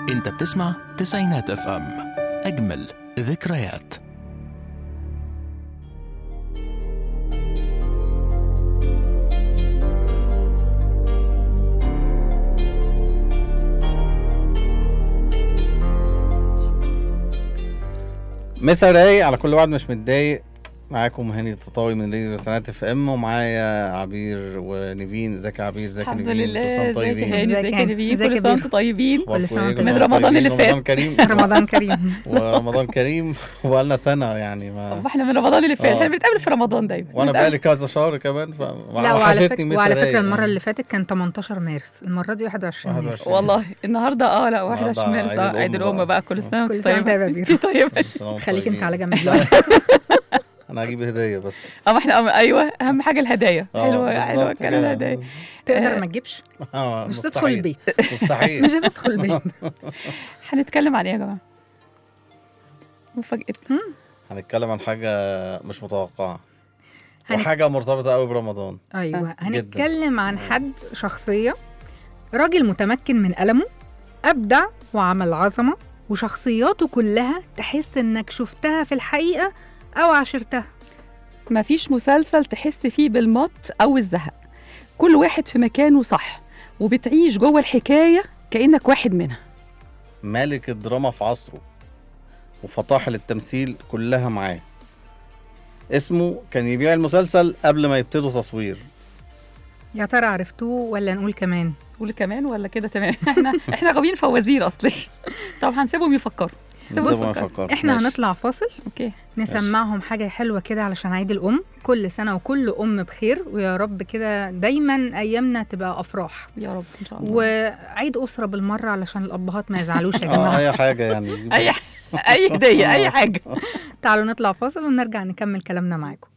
انت بتسمع تسعينات اف ام اجمل ذكريات مسا رايق على كل واحد مش متضايق معاكم هاني التطاوي من راديو سنات اف ام ومعايا عبير ونيفين ازيك يا عبير ازيك يا الحمد نيفين لله كل سنة وانتم ازيك يا طيبين هاني ازيك ازيك يا يا هاني؟ نبيل ازيك كل يا سنه بير؟ وانتم طيبين كل سنة وانت أخباركم إيه؟ من رمضان اللي طيبين؟ رمضان فات. كريم رمضان كريم ورمضان كريم وبقالنا سنة يعني ما واحنا من رمضان اللي فات آه. احنا بنتقابل في رمضان دايما وانا بنتقابل- بقالي كذا شهر كمان ف لا وعلى وحشتني فكرة مسا وعلى رايق فكرة المرة يعني. اللي فاتت كان 18 مارس المرة دي 21 مارس 21. والله النهارده اه لا 21 النهاردة مارس عيد آه، عيد الأم الام بقى. بقى كل سنه كل وانت سنة وانت طيبه طيب يا انت طيبه كل سنة وانتم خليك انت طيبين. على جنب دلوقتي انا هجيب هدية بس اه ما احنا ايوه اهم حاجه الهدايا آه، حلوه حلوه بالظبط كلام كده. الهدايا تقدر آه. ما تجيبش آه، مش مستحيل. تدخل البيت مستحيل مش هتدخل البيت هنتكلم عن ايه يا جماعه مفاجأة هنتكلم عن حاجة مش متوقعة هنت- وحاجة مرتبطة قوي برمضان ايوه جداً. هنتكلم عن حد شخصية راجل متمكن من قلمه أبدع وعمل عظمة وشخصياته كلها تحس إنك شفتها في الحقيقة أو عاشرتها مفيش مسلسل تحس فيه بالمط او الزهق كل واحد في مكانه صح وبتعيش جوه الحكايه كانك واحد منها مالك الدراما في عصره وفطاحل التمثيل كلها معاه اسمه كان يبيع المسلسل قبل ما يبتدوا تصوير يا ترى عرفتوه ولا نقول كمان تقول كمان ولا كده تمام احنا احنا غاويين فوازير اصلي طب هنسيبهم يفكروا سيبوا زي ما يفكروا. فكرت احنا ماشي. هنطلع فاصل اوكي نسمعهم حاجة حلوة كده علشان عيد الأم كل سنة وكل أم بخير ويا رب كده دايما أيامنا تبقى أفراح يا رب ان شاء الله وعيد أسرة بالمرة علشان الأبهات ما يزعلوش يا اه جماعة اي حاجه يعني اي اي هديه اي حاجه تعالوا نطلع فاصل ونرجع نكمل كلامنا معاكم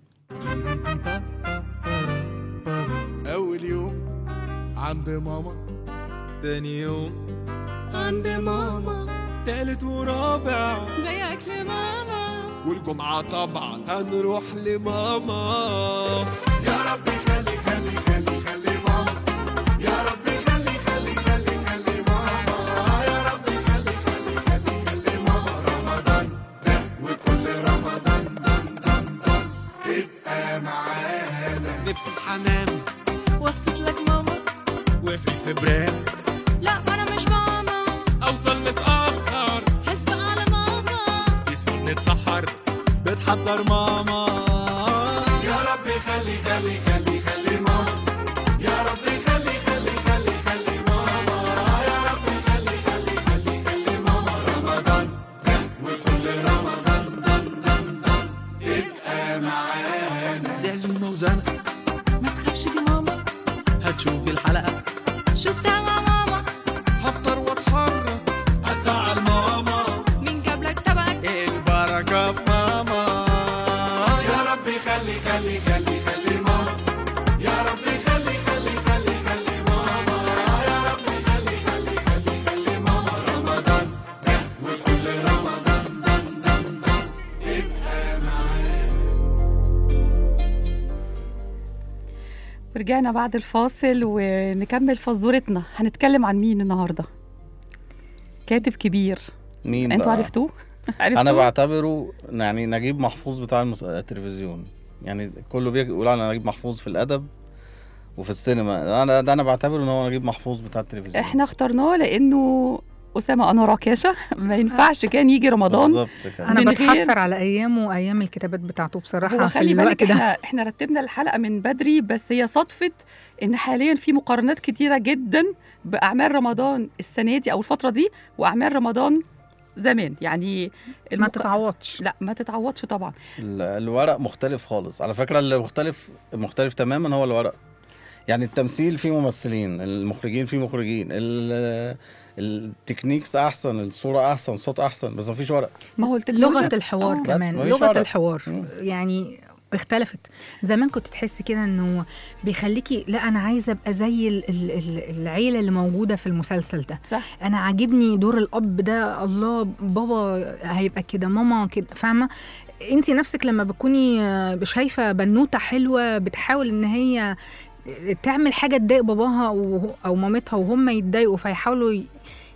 أول يوم عند ماما تاني يوم عند ماما تالت ورابع ضيق لماما والجمعة طبعا هنروح لماما يا رب خلي خلي خلي خلي ماما يا رب خلي خلي خلي خلي ماما يا رب خلي خلي خلي خلي ماما رمضان ده وكل رمضان دن دن دن تبقى معانا نفسي بحنان وصيت لك ماما وافق في بران لا انا مش ماما اوصل متاخر حسب على ماما في سفن نتسحر بتحضر ماما يا رب خلي خلي خلي خلي ماما يا رب خلي خلي خلي خلي ماما يا رب خلي خلي خلي خلي ماما رمضان ده وكل رمضان دن دن دن تبقى معانا دي عزومه وزنقه ما تخافش دي ماما هتشوفي الحلقه شفتها مع ماما هفطر واتحرك هتزعل ماما مين جاب لك طبقك البركه في ماما يا رب خلي خلي خلي خلي ماما يا رب خلي خلي خلي خلي ماما يا رب خلي خلي خلي خلي ماما رمضان ده وكل رمضان دن دن دن تبقى معانا ورجعنا بعد الفاصل ونكمل فزورتنا هنتكلم عن مين النهارده كاتب كبير مين انتوا بقى؟ عرفتوه انا عرفتوه بعتبره يعني نجيب محفوظ بتاع المس... التلفزيون يعني كله بيقول على نجيب محفوظ في الادب وفي السينما انا ده انا بعتبره ان هو نجيب محفوظ بتاع التلفزيون احنا اخترناه لانه اسامه انور عكاشه ما ينفعش كان يجي رمضان بالظبط كده أنا من غير- بتحسر على أيامه وأيام الكتابات بتاعته بصراحة هو في خلي الوقت بالك ده احنا احنا رتبنا الحلقه من بدري بس هي صدفه ان حاليا في مقارنات كتيره جدا باعمال رمضان السنه دي او الفتره دي واعمال رمضان زمان يعني ما المق- تتعوضش لا ما تتعوضش طبعا ال- الورق مختلف خالص على فكره اللي مختلف مختلف تماما هو الورق يعني التمثيل فيه ممثلين المخرجين فيه مخرجين ال- التكنيكس احسن الصوره احسن صوت احسن بس مفيش ورق ما هو التكنولوجيا لغة الحوار آه. بس كمان مفيش لغة ورق. الحوار مم. يعني اختلفت زمان كنت تحس كده انه بيخليكي لا انا عايزه ابقى زي ال- ال- ال- العيله اللي موجوده في المسلسل ده صح انا عاجبني دور الاب ده الله بابا هيبقى كده ماما كده فاهمه انت نفسك لما بتكوني آه، شايفه بنوته حلوه بتحاول ان هي تعمل حاجه تضايق باباها و- او مامتها وهم يتضايقوا فيحاولوا ي-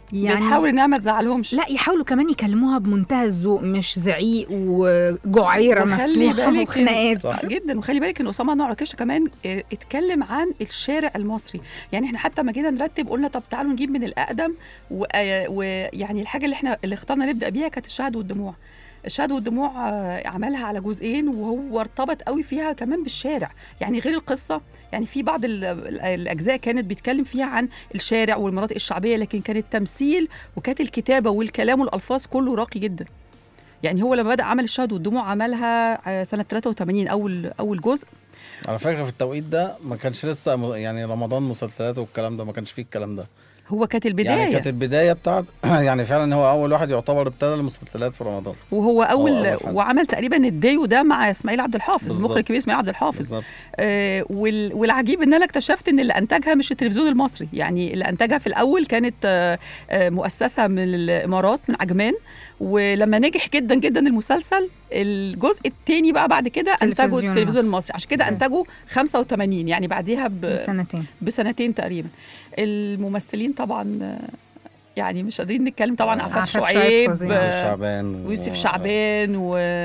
يعني بتحاول انها ما تزعلهمش لا يحاولوا كمان يكلموها بمنتهى الذوق مش زعيق وجعيره وخلي مفتوحه بالك وخناقات صح. جدا وخلي بالك ان اسامه انور عكاشه كمان آه، اتكلم عن الشارع المصري يعني احنا حتى ما جينا نرتب قلنا طب تعالوا نجيب من الاقدم و- آه، ويعني الحاجه اللي احنا اللي اخترنا نبدا بيها كانت الشهد والدموع الشهد والدموع آه، عملها على جزئين وهو ارتبط قوي فيها كمان بالشارع يعني غير القصه يعني في بعض ال- ال- الاجزاء كانت بيتكلم فيها عن الشارع والمناطق الشعبيه لكن كان التمثيل وكانت الكتابه والكلام والالفاظ كله راقي جدا يعني هو لما بدا عمل الشهد والدموع عملها آه، سنه 83 اول اول جزء على فكره في التوقيت ده ما كانش لسه م- يعني رمضان مسلسلات والكلام ده ما كانش فيه الكلام ده هو كانت البدايه يعني كانت البدايه بتاعت يعني فعلا هو اول واحد يعتبر ابتدى المسلسلات في رمضان وهو اول, أول حد. وعمل تقريبا الديو ده مع اسماعيل عبد الحافظ بالظبط. المخرج الكبير اسماعيل عبد الحافظ بالظبط آه وال والعجيب ان انا اكتشفت ان اللي انتجها مش التلفزيون المصري يعني اللي انتجها في الاول كانت آه آه مؤسسه من الامارات من عجمان ولما نجح جدا جدا المسلسل الجزء الثاني بقى بعد كده انتجوا تلفزيون التلفزيون مصري. المصري عشان كده مم. انتجوا 85 يعني بعديها ب... بسنتين بسنتين تقريبا الممثلين طبعا آه، يعني مش قادرين نتكلم طبعا آه. عفاف عفاف شعيب شعيب فظيع. آه، يوسف شعبان و- ويوسف شعبان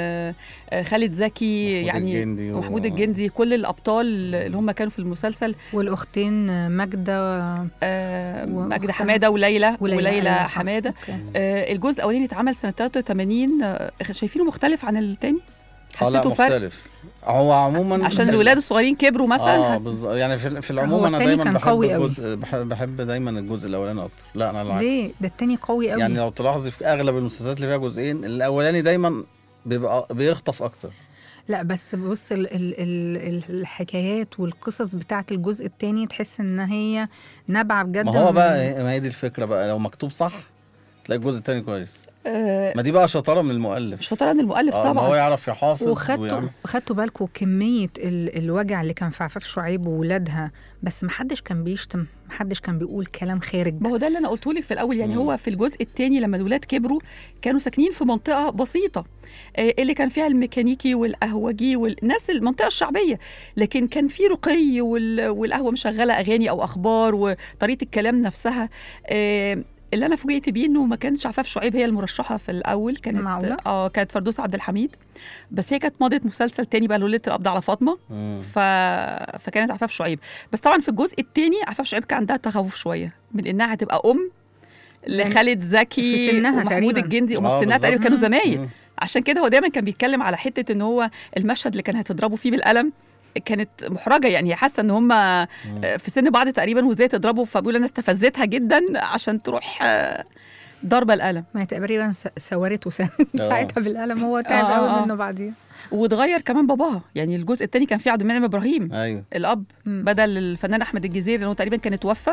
وخالد زكي محمود يعني الجندي و- ومحمود الجندي كل الابطال اللي هم كانوا في المسلسل والاختين ماجده آه، وأختها. ماجدة حماده وليلى وليلى وليلى أيوة صح. حماده أوكي. آه، الجزء الاولاني اتعمل سنه 83 آه، شايفينه مختلف عن التاني اه لا حسيته فرق مختلف هو عموما عشان الولاد الصغيرين كبروا مثلا اه حس... بالظبط يعني في, في العموم هو انا التاني دايما كان بحب قوي قوي. الجزء بحب, بحب دايما الجزء الاولاني اكتر لا انا العكس ليه ده التاني قوي قوي يعني لو تلاحظي في اغلب المسلسلات اللي فيها جزئين الاولاني دايما بيبقى بيخطف اكتر لا بس بص ال ال ال الحكايات والقصص بتاعت الجزء التاني تحس ان هي نابعه بجد ما هو من- بقى ما هي دي الفكره بقى لو مكتوب صح تلاقي الجزء التاني كويس آه، ما دي بقى شطاره من المؤلف شطاره من المؤلف اه ما هو طبعا يعرف يحافظ وخدتوا ويعمل خدتوا بالكم كميه ال الوجع اللي كان في عفاف شعيب وولادها بس محدش كان بيشتم محدش كان بيقول كلام خارج ما هو ده اللي انا قلته لك في الاول يعني مم. هو في الجزء الثاني لما الولاد كبروا كانوا ساكنين في منطقه بسيطه آه، اللي كان فيها الميكانيكي والقهوجي والناس المنطقه الشعبيه لكن كان في رقي وال- والقهوه مشغله اغاني او اخبار وطريقه الكلام نفسها آه، اللي انا فوجئت بيه انه ما كانتش عفاف شعيب هي المرشحه في الاول كانت معقولة؟ اه كانت فردوس عبد الحميد بس هي كانت ماضيه مسلسل تاني بقى ليله القبض على فاطمه مم. ف... فكانت عفاف شعيب بس طبعا في الجزء الثاني عفاف شعيب كان عندها تخوف شويه من انها هتبقى ام لخالد زكي في سنها ومحمود تقريباً. الجندي وما آه، في سنها تقريبا بالظبط. كانوا زمايل مم. عشان كده هو دايما كان بيتكلم على حته ان هو المشهد اللي كان هتضربه فيه بالقلم كانت محرجه يعني هي حاسه ان هم في سن بعض تقريبا وازاي تضربه فبيقول انا استفزتها جدا عشان تروح آه، ضربه القلم ما هي تقريبا س- سورت وسنت آه. ساعتها بالقلم هو تعب آه، قوي آه. منه بعديها واتغير كمان باباها يعني الجزء الثاني كان فيه عبد المنعم ابراهيم ايوه الاب مم. بدل الفنان احمد الجزيري لانه تقريبا كان اتوفى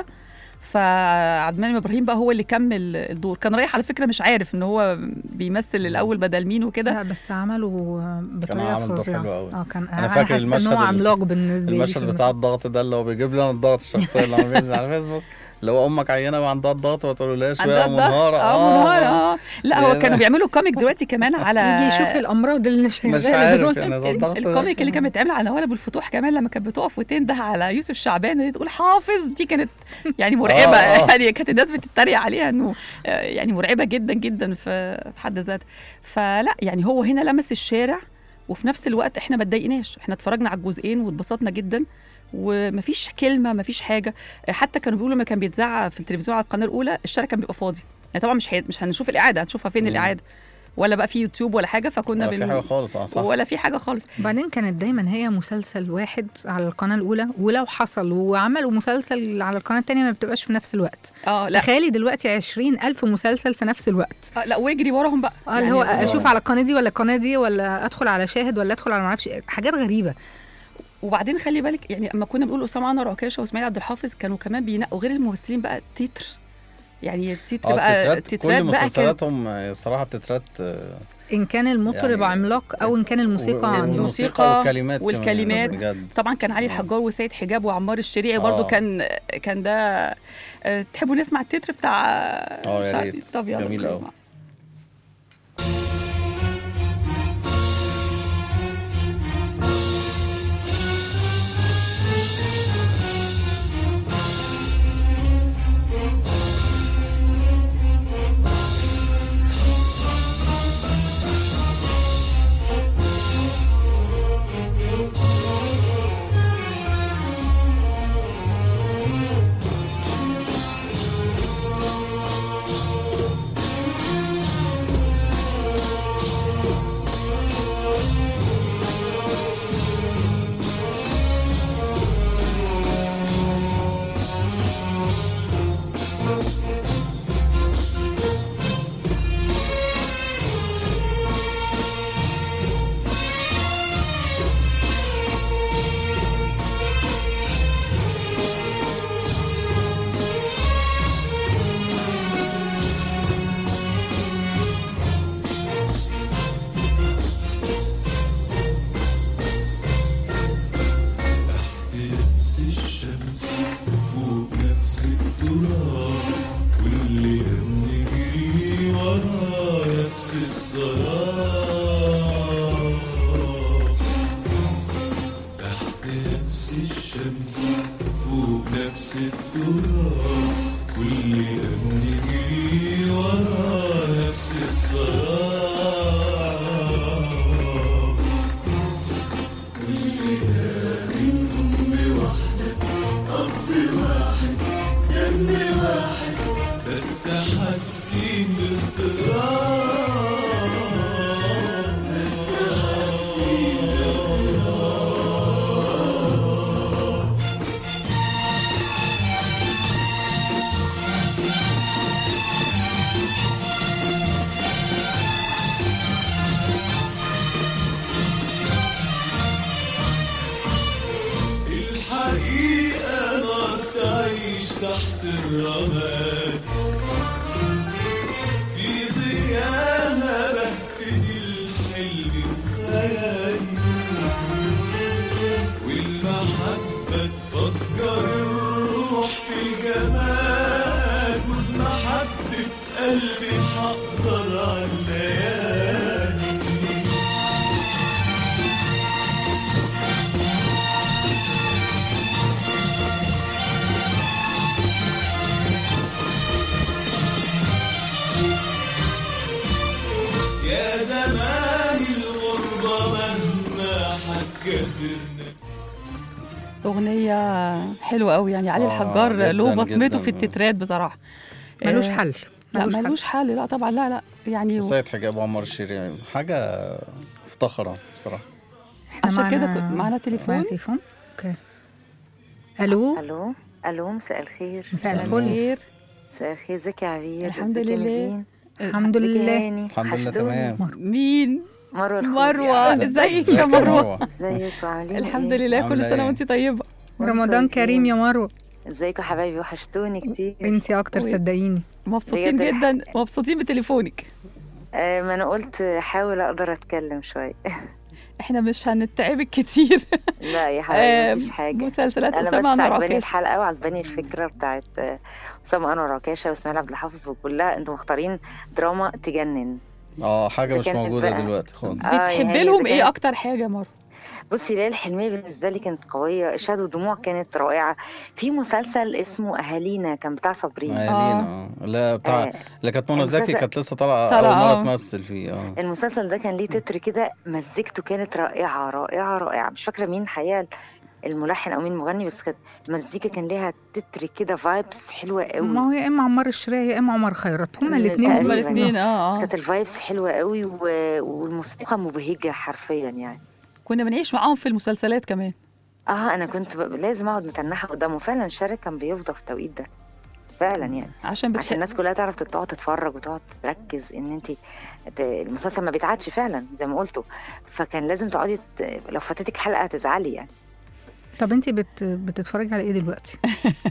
فعبد المنعم ابراهيم بقى هو اللي كمل الدور كان رايح على فكره مش عارف ان هو بيمثل الاول بدل مين وكده لا بس عملوا بطريقه عامل دور فظيعه حلو قوي. اه كان أنا انا فاكر فاكر ان المشهد هو ال- عملاق بالنسبه لي المشهد في بتاع الضغط ده اللي هو بيجيب لي انا الضغط الشخصيه اللي عم بينزل على فيسبوك اللي هو امك عيانه وعندها الضغط ما تقولهاش عندها وهي الضغط. منهاره اه منهارة اه لا هو ده- كانوا بيعملوا كوميك دلوقتي كمان على يجي يشوف الامراض اللي مش شغاله عارف دلوقتي. يعني ده الضغط ده. الكوميك اللي كان بيتعمل على نوال ابو الفتوح كمان لما كانت بتقف وتنده على يوسف شعبان دي تقول حافظ دي كانت يعني مرعبه آه، آه. يعني كانت الناس بتتريق عليها انه آه، يعني مرعبه جدا جدا في في حد ذاتها فلا يعني هو هنا لمس الشارع وفي نفس الوقت احنا ما اتضايقناش احنا اتفرجنا على الجزئين واتبسطنا جدا ومفيش كلمه مفيش حاجه حتى كانوا بيقولوا لما كان بيتذاع في التلفزيون على القناه الاولى الشارع كان بيبقى فاضي يعني طبعا مش هي... مش هنشوف الاعاده هنشوفها فين مم. الاعاده ولا بقى في يوتيوب ولا حاجه فكنا ولا في حاجه خالص اه صح ولا في حاجه خالص وبعدين كانت دايما هي مسلسل واحد على القناه الاولى ولو حصل وعملوا مسلسل على القناه الثانيه ما بتبقاش في نفس الوقت اه لا تخيلي دلوقتي عشرين ألف مسلسل في نفس الوقت آه لا واجري وراهم بقى اه اللي هو يعني اشوف على القناه دي ولا القناه دي ولا ادخل على شاهد ولا ادخل على معرفش إيه. حاجات غريبه وبعدين خلي بالك يعني اما كنا بنقول اسامه انور عكاشه واسماعيل عبد الحافظ كانوا كمان بينقوا غير الممثلين بقى تتر يعني التتر اه بقى التترات كل بقى كانت مسلسلاتهم آه، الصراحه التترات آه، ان كان المطرب يعني- عملاق او ان كان الموسيقى و- عملاق الموسيقى والكلمات كمان، والكلمات. بجد طبعا كان علي الحجار وسيد حجاب وعمار الشريعي برضو آه. كان كان ده آه، تحبوا نسمع التتر بتاع اه يا شعبي؟ ريت. طب يلا جميل أوي. نسمع. نفس التراب كل يوم نجري ورا نفس السراب كلنا من أم واحدة أب واحد دم واحد بس حاسين باضطراب بس حاسين باضطراب الحقيقة نار تعيش تحت الرماد في ضياها بهتدي الحلم وخيالي والمحبة تفجر الروح في الجمال والمحبة قلبي حقدر على الليالي يا زمان الغربة مهما هتكسرنا اغنيه حلوه قوي يعني علي آه، الحجار له جداً، بصمته جداً. في التترات بصراحه ملوش آه، حل لا ملوش حل. ملوش حل لا طبعا لا لا يعني سيد حجاب وعمر الشريعي حاجة مفتخرة بصراحة احنا عشان كده معانا- كنت- معانا تليفون. معانا تليفون اوكي الو الو الو مساء الخير مساء مساء الفل خير مساء الخير ازيك يا عبير الحمد ازيك يا لله. نيفين؟ الحمد ازيك يا لله هاني الحمد لله وحشتوني. تمام مين مروه الخولي. مروه ازيك يا مروه ازيكم عاملين الحمد إيه؟ لله كل عاملة سنه إيه؟ وانت طيبه رمضان كريم يا مروه ازيكم يا حبايبي وحشتوني كتير انتي اكتر وي. صدقيني مبسوطين بجد. جدا مبسوطين بتليفونك آه ما انا قلت احاول اقدر اتكلم شويه احنا مش هنتعبك كتير لا يا آه، حبايبي مفيش حاجه مسلسلات انا اسامه بس انور عجباني عكاش الحلقه وعجباني الفكره بتاعت آه، اسامه انور عكاشه واسماعيل عبد الحافظ وكلها انتوا مختارين دراما تجنن اه حاجة إذا مش كانت موجودة بقى- دلوقتي خالص آه، بتحبي يعني لهم إذا ايه كانت- اكتر حاجه يا مروه بصي ليالي الحلمية بالنسبة لي كانت قوية إشهاد ودموع كانت رائعة في مسلسل اسمه أهالينا كان بتاع صابرين آه، لينا اه لا بتاع آه، اللي كانت منى زكي المسلسل- كانت لسه طالعة طالعة، أول مرة آه. تمثل فيه اه المسلسل ده كان ليه تتر كده مزيكته كانت رائعة رائعة رائعة مش فاكرة مين الحقيقة الملحن أو مين المغني بس كانت مزيكا كان ليها تتر كده فايبس حلوة قوي ما هو يا اما عمار الشراعي يا اما عمر خيرت هما من الاثنين هما تقريباً. الاثنين اه اه كانت الفايبس حلوة قوي و... والموسيقى مبهجة حرفيا يعني كنا بنعيش معاهم في المسلسلات كمان اه انا كنت ب... لازم اقعد متنحه قدامه فعلا شارك كان بيفضى في التوقيت ده فعلا يعني عشان بتح... عشان الناس كلها تعرف تقعد تتفرج وتقعد تركز ان انت ت- المسلسل ما بيتعادش فعلا زي ما قلتوا فكان لازم تقعدي ت- لو فاتتك حلقه هتزعلي يعني طب انتي بت... بتتفرجي على ايه دلوقتي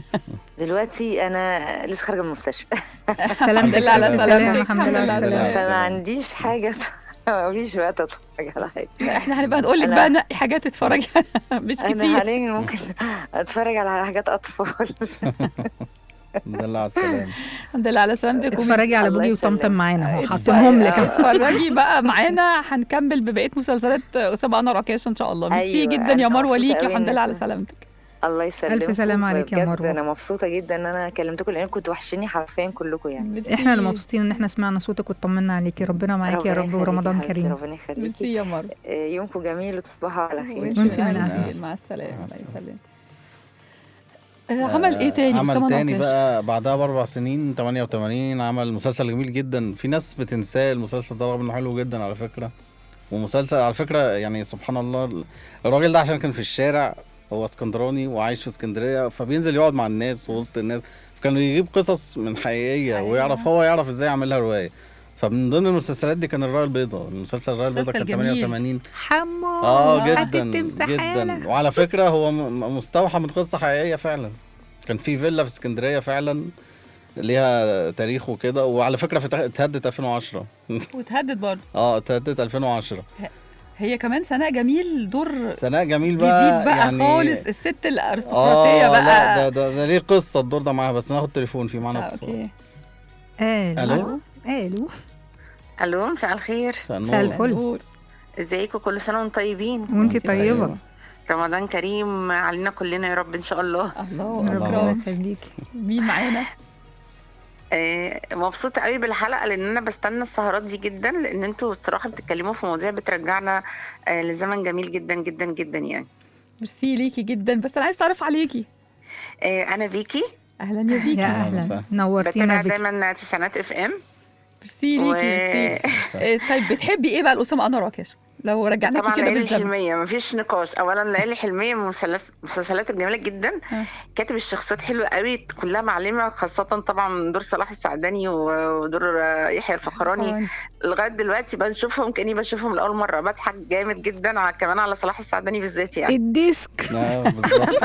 دلوقتي انا لسه خارجه من المستشفى سلامتك لله على ألف سلامتك. سلامة الحمد لله على الحمد لله على سلامتك فما سلامة. عنديش حاجه ما فيش وقت اتفرج على حاجه احنا هنبقى نقول لك أنا- بقى نقي حاجات تتفرجي عليها مش انا كتير حاليا ممكن اتفرج على حاجات اطفال دل على السلامة الحمد لله على سلامتك ومش- اتفرجي على الله بوجي يسلمك. وطمطم معانا اهو اتف- حاطينهم لك آه، اتفرجي بقى معانا هنكمل ببقيه مسلسلات اسامه انور عكاش ان شاء الله ميرسي أيوة، جدا يا أنا مروه مبسوطة ليكي أوي والحمد إن لله على إحنا- سلامتك الله يسلمك سلامة عليك يا مروة. انا مبسوطه جدا ان انا كلمتكم لان كنتوا وحشيني حرفيا كلكم يعني ميرسي. احنا اللي مبسوطين ان احنا سمعنا صوتك وطمنا عليكي ربنا معاكي يا ربنا رب يخليكي ورمضان حبيبتي، كريم ربنا يخليكي ميرسي يا مروه آه، يومكم جميل وتصبحوا على خير وانتي من أهل أهل. الخير. مع السلامه مع الله السلامة. يسلمك آه، عمل ايه تاني أسامة عمل أنور تاني عكاش؟ بقى بعدها باربع سنين 88 عمل مسلسل جميل جدا في ناس بتنساه المسلسل ده رغم انه حلو جدا على فكره ومسلسل على فكره يعني سبحان الله الراجل ده عشان كان في الشارع هو اسكندراني وعايش في اسكندريه فبينزل يقعد مع الناس وسط الناس كان يجيب قصص من حقيقيه حقيقية. ويعرف هو يعرف ازاي يعملها روايه فمن ضمن المسلسلات دي كان الرايه البيضاء المسلسل الرايه البيضاء مسلسل كان جميل. 88 حمو اه هات جدا التمساحية. جدا وعلى فكره هو م- مستوحى من قصه حقيقيه فعلا كان في فيلا في اسكندريه فعلا ليها تاريخ وكده وعلى فكره في اتهدت 2010 وتهدد برضه اه اتهدت 2010 هي كمان سناء جميل دور سناء جميل جديد بقى بقى يعني خالص الست الارستقراطيه اه لا بقى ده, ده ده ليه قصه الدور ده معاها بس ناخد تليفون في معانا آه، اتصال اوكي الو الو الو الو مساء الخير مساء مساء النور. الفل نور. ازيكم كل سنه وانتم طيبين وانتي وانتي طيبة طيبة. رمضان كريم علينا كلنا يا رب ان شاء الله الله ربنا اكرم يخليكي مين معانا آه، مبسوطه قوي بالحلقه لان انا بستنى السهرات دي جدا لان انتوا الصراحه بتتكلموا في مواضيع بترجعنا آه، لزمن جميل جدا جدا جدا يعني ميرسي ليكي جدا بس انا عايز اعرف عليكي آه، انا فيكي اهلا يا فيكي يا أهلا اهلا وسهلا. نورتينا بتابع بك دايما تسعينات اف ام ميرسي و... ليكي ميرسي إيه، طيب بتحبي ايه بقى لأسامة أنور عكاش لو رجعناكي طبعا كده ليالي بالزمن الحلميه مفيش نقاش اولا ليالي الحلميه من المسلس- المسلسلات الجميله جدا آه. كاتب الشخصيات حلوه قوي كلها معلمه خاصه طبعا دور صلاح السعداني و- ودور آه، يحيى الفخراني طبعاً. لغايه دلوقتي بشوفهم كاني بشوفهم لاول مره بضحك جامد جدا على كمان على صلاح السعداني بالذات يعني الديسك آه، بالظبط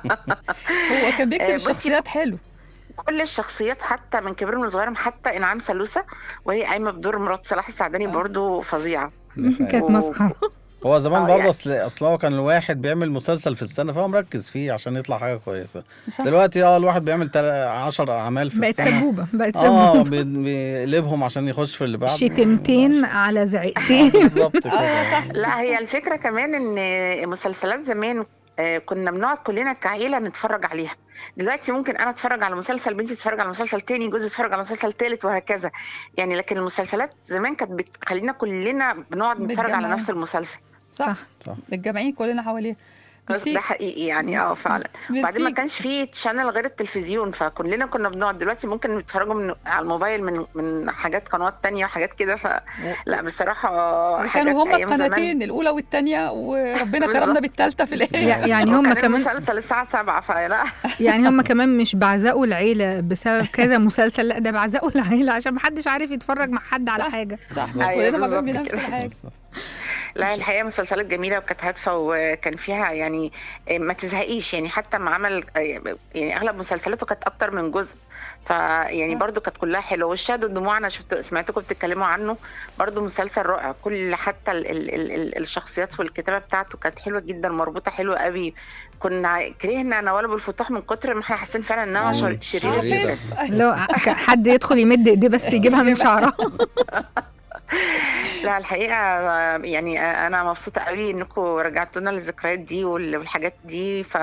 هو كان بيكتب آه، بصي- الشخصيات حلو كل الشخصيات حتى من كبيرهم لصغيرهم حتى انعام سلوسه وهي قايمه بدور مرات صلاح السعداني آه. برضو فظيعه ده حقيقي. كانت مسخره هو زمان آه، برضه يعني- اصل اصل هو كان الواحد بيعمل مسلسل في السنه فهو مركز فيه عشان يطلع حاجه كويسه صح. دلوقتي اه الواحد بيعمل 10 اعمال في بقت السنه سبوبه بقت اه سبوبه بي- بيقلبهم عشان يخش في اللي بعده شتمتين على زعقتين بالظبط كده لا هي الفكرة كمان ان مسلسلات زمان آه، كنا بنقعد كلنا كعيلة نتفرج عليها دلوقتي ممكن انا اتفرج على مسلسل بنتي تتفرج على مسلسل تاني جوزي يتفرج على مسلسل تالت وهكذا يعني لكن المسلسلات زمان كانت بتخلينا كلنا بنقعد نتفرج على متجمعين. نفس المسلسل صح صح متجمعين كلنا حواليه بس ميرسي. ده حقيقي يعني اه فعلا وبعدين ما ميرسي. كانش فيه تشانل غير التلفزيون فكلنا كنا بنقعد دلوقتي ممكن نتفرجوا من على الموبايل من من حاجات قنوات تانية وحاجات كده فلا بصراحة حاجات كانوا هما أيام زمان. القناتين الاولى والثانيه وربنا بالظبط. كرمنا بالثالثه في الاخر يع- يعني هم وكان كمان المسلسل الساعة 7 فلا يعني هم كمان مش بعزقوا العيله بسبب كذا مسلسل لا ده بعزقوا العيله عشان محدش عارف يتفرج مع حد على صح. حاجه صح مش أيوة كلنا مرينا بالظبط بنفس كده. الحاجه بالظبط. لا الحقيقه مسلسلات جميله وكانت هادفه وكان فيها يعني ما تزهقيش يعني حتى ما عمل يعني اغلب مسلسلاته كانت اكتر من جزء فيعني صح. برضو كانت كلها حلوه والشهد والدموع انا شفت سمعتكم بتتكلموا عنه برضو مسلسل رائع كل حتى ال ال ال ال الشخصيات والكتابه بتاعته كانت حلوه جدا مربوطه حلوه قوي كنا كرهنا نوال ابو الفتوح من كتر ما احنا حاسين فعلا انها شر- مم. شريره شريرة. خفيف. لو ك- حد يدخل يمد ايديه بس يجيبها من شعرها لا الحقيقه يعني انا مبسوطه قوي انكم رجعتونا للذكريات دي وال- والحاجات دي ف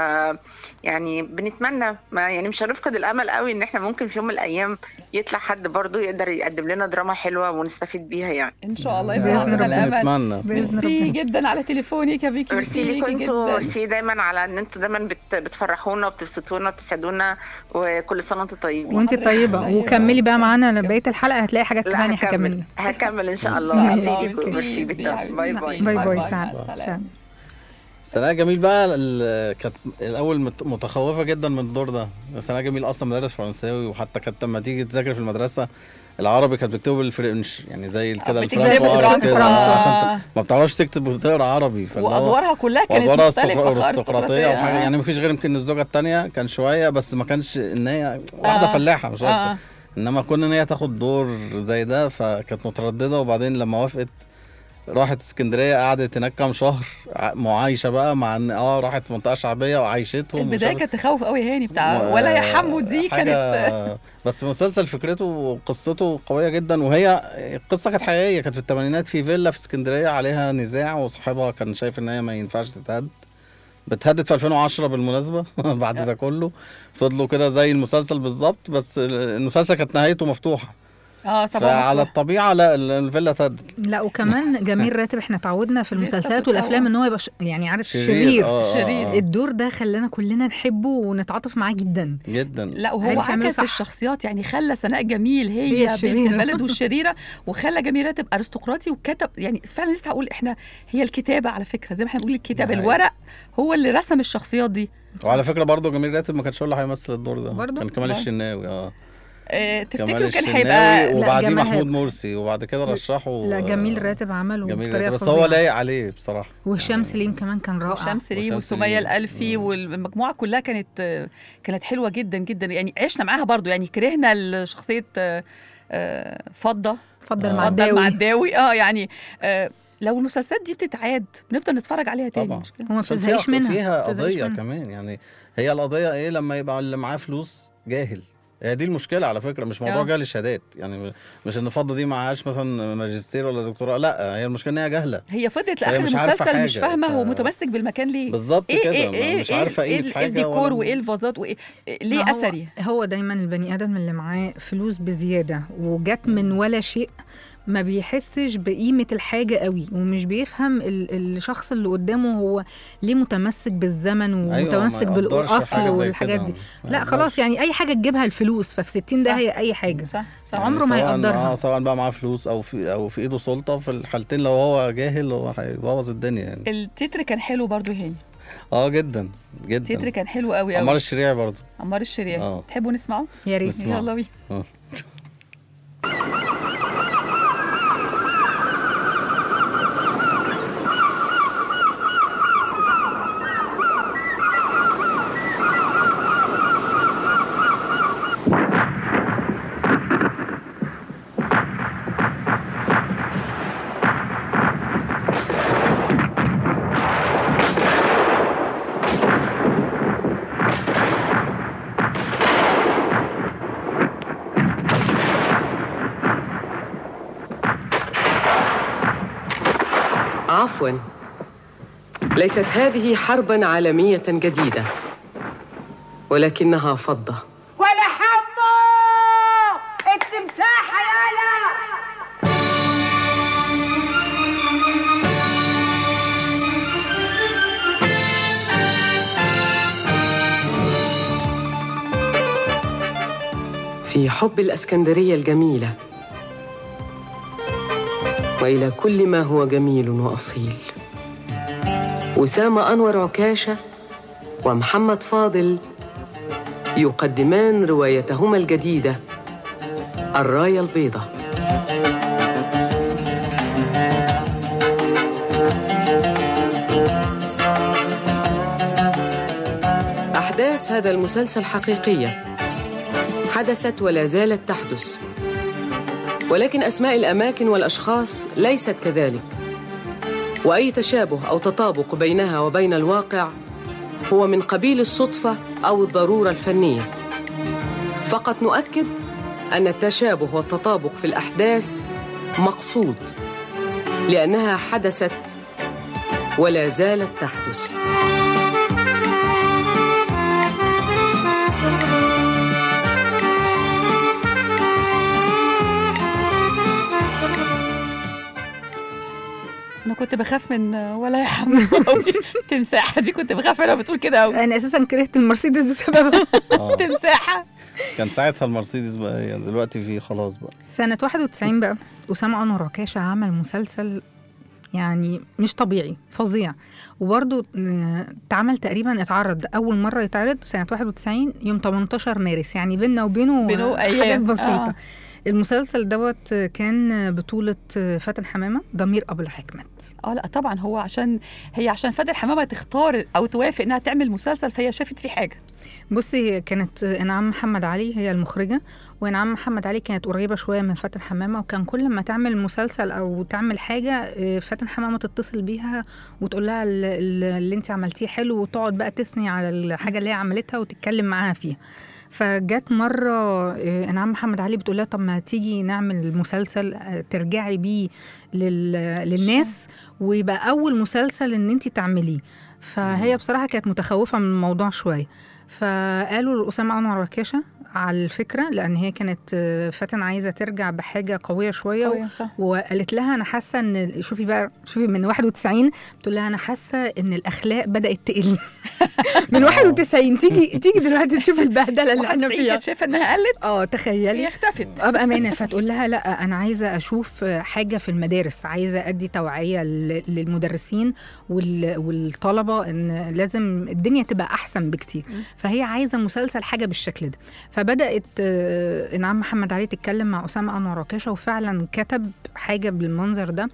يعني بنتمنى ما يعني مش هنفقد الامل قوي ان احنا ممكن في يوم من الايام يطلع حد برضو يقدر يقدم لنا دراما حلوه ونستفيد بيها يعني ان شاء الله بإذن يبقى عندنا ربنا. الامل نتمنى بإذن ميرسي ربنا. جدا على تليفونك يا فيكي ميرسي ليكم ليكي انتوا جدا ميرسي دايما على ان انتوا دايما بت بتفرحونا وبتبسطونا وبتسعدونا وكل سنه وانتم طيبين وانت طيبه أيوة. وكملي بقى معانا بقيه الحلقه هتلاقي حاجات لا تانية هكمل هكملها هكمل ان شاء إن الله شاء ماشي. الله. ميرسي ليكم ميرسي ميرسي يا بالتوفيق. حبيبتي. باي ميرسي. باي باي باي مع سعد السلامة. سعد سناء جميل بقى ال- كانت الاول مت- متخوفه جدا من الدور ده سناء جميل اصلا مدرس فرنساوي وحتى كانت لما تيجي تذاكر في المدرسه العربي كانت بتكتبه بالفرنش يعني زي كده بتكتب الفرنك بالفرنك. كده آه. عشان ت- ما بتعرفش تكتب وتقرا عربي فاللي هو- وادوارها كلها كانت وادوارها مختلفه استقرا- خالص استقراطيه وحاجه آه. يعني مفيش غير يمكن الزوجه الثانيه كان شويه بس ما كانش ان هي واحده آه. فلاحه مش اكتر آه. انما كون ان هي تاخد دور زي ده فكانت متردده وبعدين لما وافقت راحت اسكندريه قعدت هناك كام شهر ع- معايشه بقى مع ان اه راحت منطقه شعبيه وعايشتهم ومش البدايه عارف- كانت تخوف قوي هاني بتاع و- ولا يا حمو دي حاجة كانت بس مسلسل فكرته وقصته قويه جدا وهي القصه كانت حقيقيه كانت في الثمانينات في فيلا في اسكندريه عليها نزاع وصاحبها كان شايف ان هي ما ينفعش تتهد بتهدد في 2010 بالمناسبه بعد ده كله فضلوا كده زي المسلسل بالظبط بس المسلسل كانت نهايته مفتوحه اه سبعة فعلى مفتوح. الطبيعه لا ال- الفيلا اتهدت لا وكمان جميل راتب احنا تعودنا في لسه المسلسلات كنت والافلام هقول. ان هو يبقى ش... يعني عارف شرير, شرير, آه، آه، شرير. آه. الدور ده خلانا كلنا نحبه ونتعاطف معاه جدا جدا لا وهو عارف يعمله عكس صح. الشخصيات يعني خلى سناء جميل هي هي, بنت الشريرة. البلد والشريره وخلى جميل راتب ارستقراطي وكتب يعني فعلا لسه هقول احنا هي الكتابه على فكره زي ما احنا بنقول الكتابه ده الورق هو اللي رسم الشخصيات دي وعلى فكره برضه جميل راتب ما كانش هو اللي هيمثل الدور ده برضه؟ كان كمال والله. الشناوي اه آه كمال تفتكروا كان الشناوي هيبقى لا، وبعديه جمال محمود هيبقى- مرسي وبعد كده رشحوا لا آه، جميل راتب عمله جميل بطريقه راتب بس هو فظيعه لايق عليه بصراحه وهشام سليم كمان كان رائع وشام سليم وشام وسمية سليم. الألفي مم. والمجموعة كلها كانت آه، كانت حلوة جدا جدا يعني عشنا معاها برضو يعني كرهنا شخصية آه، آه، فضة اتفضل آه. مع فضة الداوي المعداوي اه يعني آه، لو المسلسلات دي بتتعاد بنفضل نتفرج عليها تاني طبعا. مش كده؟ وما عشان بتزهقش فيها منها فيها ما بتزهقش قضيه منها. كمان يعني هي القضيه ايه لما يبقى اللي معاه فلوس جاهل هي دي المشكله على فكره مش موضوع آه. جهل الشهادات يعني مش ان فضه دي معهاش مثلا ماجستير ولا دكتوراه لا هي المشكله ان هي جاهله هي فضلت هي لاخر مش عارفة المسلسل مش حاجة، فاهمه هو ف- متمسك بالمكان ليه بالظبط ايه كده ايه ايه مش عارفه ايه, قيمه إيه حاجه الديكور ولا- وايه الفازات وايه إيه- ليه ما هو- اثري هو دايما البني ادم اللي معاه فلوس بزياده وجت من ولا شيء ما بيحسش بقيمة الحاجة قوي ومش بيفهم ال- الشخص اللي قدامه هو ليه متمسك بالزمن أيوة، ما ومتمسك يقدرش بالأصل حاجة زي والحاجات كده. دي ما لا يقدرش. خلاص يعني أي حاجة تجيبها الفلوس ففي 60 ده صح. هي أي حاجة صح صح يعني عمره ما سواء يقدرها. آه، سواء بقى معاه فلوس او في او في ايده سلطه في الحالتين لو هو جاهل هو هيبوظ الدنيا يعني التتر كان حلو برضو هاني اه جدا التتر جدا كان حلو قوي عمار قوي الشريعي برضه عمار الشريعي آه. تحبوا نسمعه يا ريت نسمعه. يلا بينا اه عفوا ليست هذه حربا عالمية جديدة ولكنها فضة ولا حمو التمساح يالا في حب الاسكندريه الجميله والى كل ما هو جميل واصيل اسامه انور عكاشه ومحمد فاضل يقدمان روايتهما الجديده الرايه البيضاء احداث هذا المسلسل حقيقيه حدثت ولا زالت تحدث ولكن اسماء الاماكن والاشخاص ليست كذلك واي تشابه او تطابق بينها وبين الواقع هو من قبيل الصدفه او الضروره الفنيه فقط نؤكد ان التشابه والتطابق في الاحداث مقصود لانها حدثت ولا زالت تحدث انا كنت بخاف من ولا يا حمو تمساحه دي كنت بخاف منها بتقول كده قوي أنا أساسا كرهت المرسيدس بسببها آه. تمساحه كان ساعتها المرسيدس بقى يعني دلوقتي في خلاص بقى سنة 91 بقى أسامة أنور عكاشة عمل مسلسل يعني مش طبيعي فظيع وبرضه آه، اتعمل تقريبا اتعرض أول مرة يتعرض سنة 91 يوم 18 مارس يعني بيننا وبينه بينه حاجات أيام. بسيطة آه. المسلسل دوت كان بطولة فاتن حمامة ضمير أبو الحكمت اه لا طبعا هو عشان هي عشان فاتن حمامه تختار او توافق انها تعمل مسلسل فهي شافت فيه حاجه بصي كانت انعام محمد علي هي المخرجه وانعام محمد علي كانت قريبه شويه من فاتن حمامه وكان كل ما تعمل مسلسل او تعمل حاجه آه، فاتن حمامه تتصل بيها وتقول لها ال- ال- اللي انت عملتيه حلو وتقعد بقى تثني على الحاجه اللي هي عملتها وتتكلم معاها فيها فجت مرة آه، انعام محمد علي بتقول لها طب ما تيجي نعمل مسلسل آه، ترجعي بيه لل- للناس ويبقى أول مسلسل إن أنت تعمليه فهي بصراحة كانت متخوفة من الموضوع شوية فقالوا لأسامة أنور ركاشة على الفكرة لأن هي كانت آه، فاتن عايزة ترجع بحاجة قوية شوية قوية، صح. وقالت لها أنا حاسة إن شوفي بقى شوفي من 91 بتقول لها أنا حاسة إن الأخلاق بدأت تقل من 91 تيجي تيجي دلوقتي تشوفي البهدلة اللي احنا 91 فيها كانت شايفه انها قلت اه تخيلي هي اختفت اه بامانه فتقول لها لا انا عايزه اشوف حاجه في المدارس عايزه ادي توعيه لل- للمدرسين وال- والطلبه ان لازم الدنيا تبقى احسن بكتير فهي عايزه مسلسل حاجه بالشكل ده فبدات آه، انعام محمد علي تتكلم مع اسامه انور عكاشه وفعلا كتب حاجه بالمنظر ده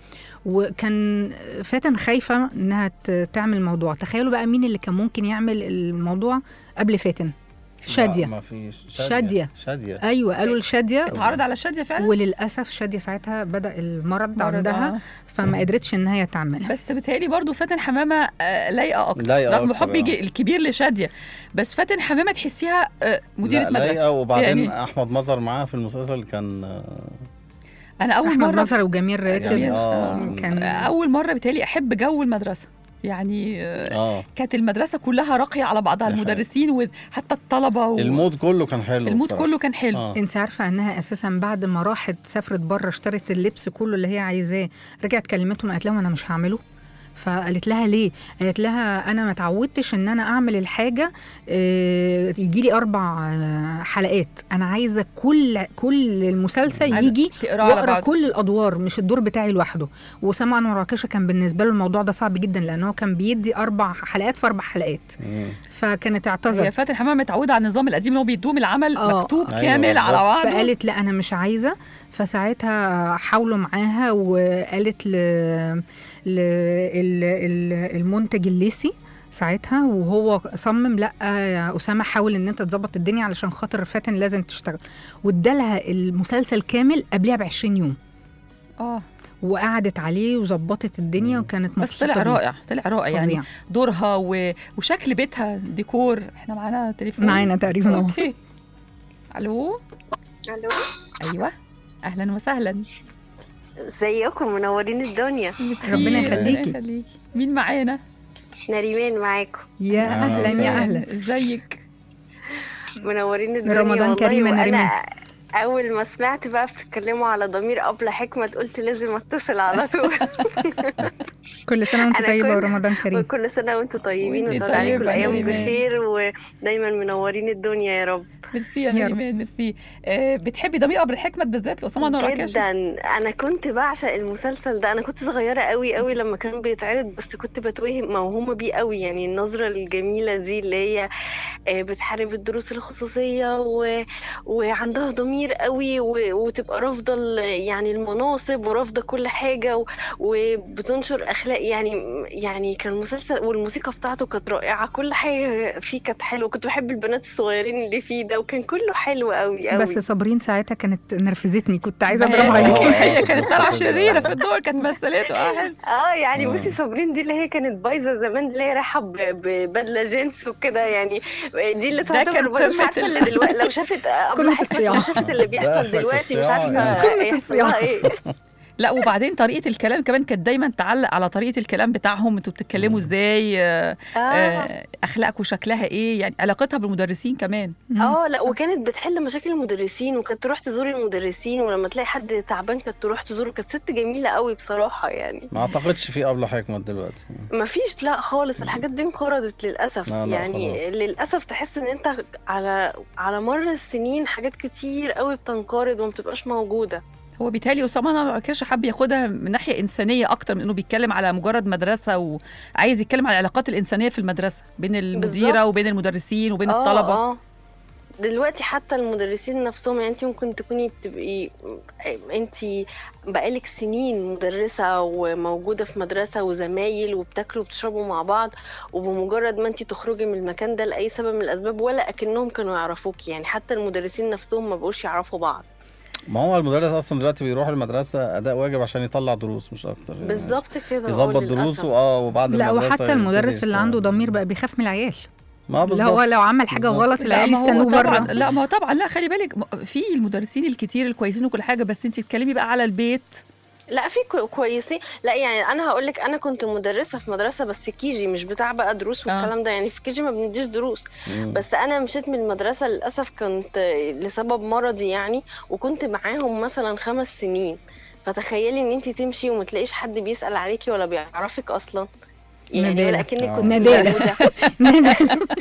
وكان فاتن خايفه انها ت- تعمل موضوع تخيلوا بقى مين اللي كان ممكن يعمل الموضوع قبل فاتن شاديه لا، ما فيش شادية. شاديه ايوه قالوا لشاديه اتعرض على شاديه فعلا وللاسف شاديه ساعتها بدا المرض مرض، عندها آه. فما قدرتش ان هي تعملها بس بتهيألي برضو فاتن حمامه آه، لايقه اكتر لايقة رغم أكتر، حبي آه. جي- الكبير لشاديه بس فاتن حمامه تحسيها آه، مديره لا، مدرسه لايقة وبعدين يعني احمد مظهر معاها في المسلسل كان آه، انا اول احمد مره مظهر وجميل راتب يعني اه كان اول مره بتهيألي احب جو المدرسه يعني آه، اه كانت المدرسه كلها راقيه على بعضها دي حقيقة. المدرسين وحتى الطلبه و... المود كله كان حلو المود بصراحة. كله كان حلو آه. انت عارفه انها اساسا بعد ما راحت سافرت بره اشترت اللبس كله اللي هي عايزاه رجعت كلمتهم قالت لهم انا مش هعمله فقالت لها ليه؟ قالت لها انا ما اتعودتش ان انا اعمل الحاجه آه، يجي لي اربع آه، حلقات انا عايزه كل كل المسلسل عايزة يجي تقرا على واقرا بعض. كل الادوار مش الدور بتاعي لوحده واسامه انور عكاشه كان بالنسبه له الموضوع ده صعب جدا لان هو كان بيدي اربع حلقات في اربع حلقات مم. فكانت هي اعتذرت فاتن حمامه متعوده على النظام القديم اللي هو بيدوم العمل آه. مكتوب أيوة كامل على بالظبط. بعضه فقالت لا انا مش عايزه فساعتها حاولوا معاها وقالت ل... ل... ال... ال... المنتج الليسي ساعتها وهو صمم لا يا اسامه حاول ان انت تظبط الدنيا علشان خاطر فاتن لازم تشتغل وادالها المسلسل كامل قبلها ب 20 يوم اه وقعدت عليه وظبطت الدنيا وكانت بس مبسوطه طلع بيه. رائع طلع رائع يعني فظيع. دورها و... وشكل بيتها ديكور احنا معانا تليفون معانا تقريبا اهو اوكي الو الو ايوه اهلا وسهلا ازيكم منورين الدنيا ميرسي، ربنا يخليكي. يخليكي مين معانا احنا ريمان معاكم يا اهلا يا اهلا ازيك منورين الدنيا رمضان والله كريم يا وأنا ريمان. اول ما سمعت بقى بتتكلموا على ضمير ابله حكمه قلت لازم اتصل على طول كل سنه وانت أنا طيبه كنت- ورمضان كريم كل سنه وانتم طيبين وانتي وطال عليكم طيبة يا الايام ريمان. بخير ودايما منورين الدنيا يا رب ميرسي يا يا رب. نريمان ميرسي آه بتحبي ضمير ابو الحكمه بالذات لاسامه انور عكاشه جدا انا كنت بعشق المسلسل ده انا كنت صغيره قوي قوي لما كان بيتعرض بس كنت بتوهم موهومه بيه قوي يعني النظره الجميله دي اللي هي آه، بتحارب الدروس الخصوصيه و... وعندها ضمير قوي و... وتبقى رافضه ال- يعني المناصب ورافضه كل حاجه و... وبتنشر اخلاق يعني يعني كان مسلسل والموسيقى بتاعته كانت رائعه كل حاجه فيه كانت حلوه كنت بحب البنات الصغيرين اللي فيه ده وكان كله حلو قوي قوي بس صابرين ساعتها كانت نرفزتني كنت عايزه ما هي- اضربها آه. عليك هي كانت طالعه شريره في الدور كانت مثلته اه حلو اه يعني آه. بصي صابرين دي اللي هي كانت بايظه زمان اللي هي رايحه ب- ببدله جينز وكده يعني دي اللي ده تعتبر كان بايظه مش قمة عارفه ال- اللي دلوقتي لو شافت قبل قمة حكمة الصياعة. لو شافت اللي ده بيحصل آخرك دلوقتي مش الصياعة عارفه يعني. قمة يحصل الصياعة. لها ايه لا وبعدين طريقه الكلام كمان كانت دايما تعلق على طريقه الكلام بتاعهم انتوا بتتكلموا ازاي آه، اه آه، اخلاقكم شكلها ايه يعني علاقتها بالمدرسين كمان اه لا وكانت بتحل مشاكل المدرسين وكانت تروح تزور المدرسين ولما تلاقي حد تعبان كانت تروح تزوره كانت ست جميله قوي بصراحه يعني ما اعتقدش في ابله حكمه دلوقتي ما فيش لا خالص الحاجات دي انقرضت للاسف لا، لا، يعني خلاص. للاسف تحس ان انت على على مر السنين حاجات كتير قوي بتنقرض وما بتبقاش موجوده هو بيتهيألي أسامة أنور عكاشة حب ياخدها من ناحية إنسانية أكتر من إنه بيتكلم على مجرد مدرسة وعايز يتكلم على العلاقات الإنسانية في المدرسة بين المديرة بالظبط. وبين المدرسين وبين آه، الطلبة اه دلوقتي حتى المدرسين نفسهم يعني انت ممكن تكوني بتبقي انت بقالك سنين مدرسة وموجودة في مدرسة وزمايل وبتاكلوا وبتشربوا مع بعض وبمجرد ما انت تخرجي من المكان ده لأي سبب من الأسباب ولا أكنهم كانوا يعرفوك يعني حتى المدرسين نفسهم ما بقوش يعرفوا بعض ما هو المدرس اصلا دلوقتي بيروح المدرسه اداء واجب عشان يطلع دروس مش اكتر يعني بالظبط كده آه، يظبط للأسف. دروسه اه وبعد لا المدرسة وحتى يبتدي المدرس اللي يشتغل. عنده ضمير بقى بيخاف من العيال ما اللي هو بالظبط لو عمل حاجه بالظبط. غلط لا العيال ما هو يستنوه طبعا بره لا ما هو طبعا لا خلي بالك م- في المدرسين الكتير الكويسين وكل حاجة بس أنت تتكلمي بقى على البيت لا في كو- كويسين لا يعني انا هقول لك انا كنت مدرسه في مدرسه بس كيجي مش بتاع بقى دروس آه. والكلام ده يعني في كيجي ما بنديش دروس مم. بس انا مشيت من المدرسه للاسف كنت لسبب مرضي يعني وكنت معاهم مثلا خمس سنين فتخيلي ان انت تمشي وما تلاقيش حد بيسال عليكي ولا بيعرفك اصلا يعني ندالة. ولا اكنك آه. كنت ندالة. موجوده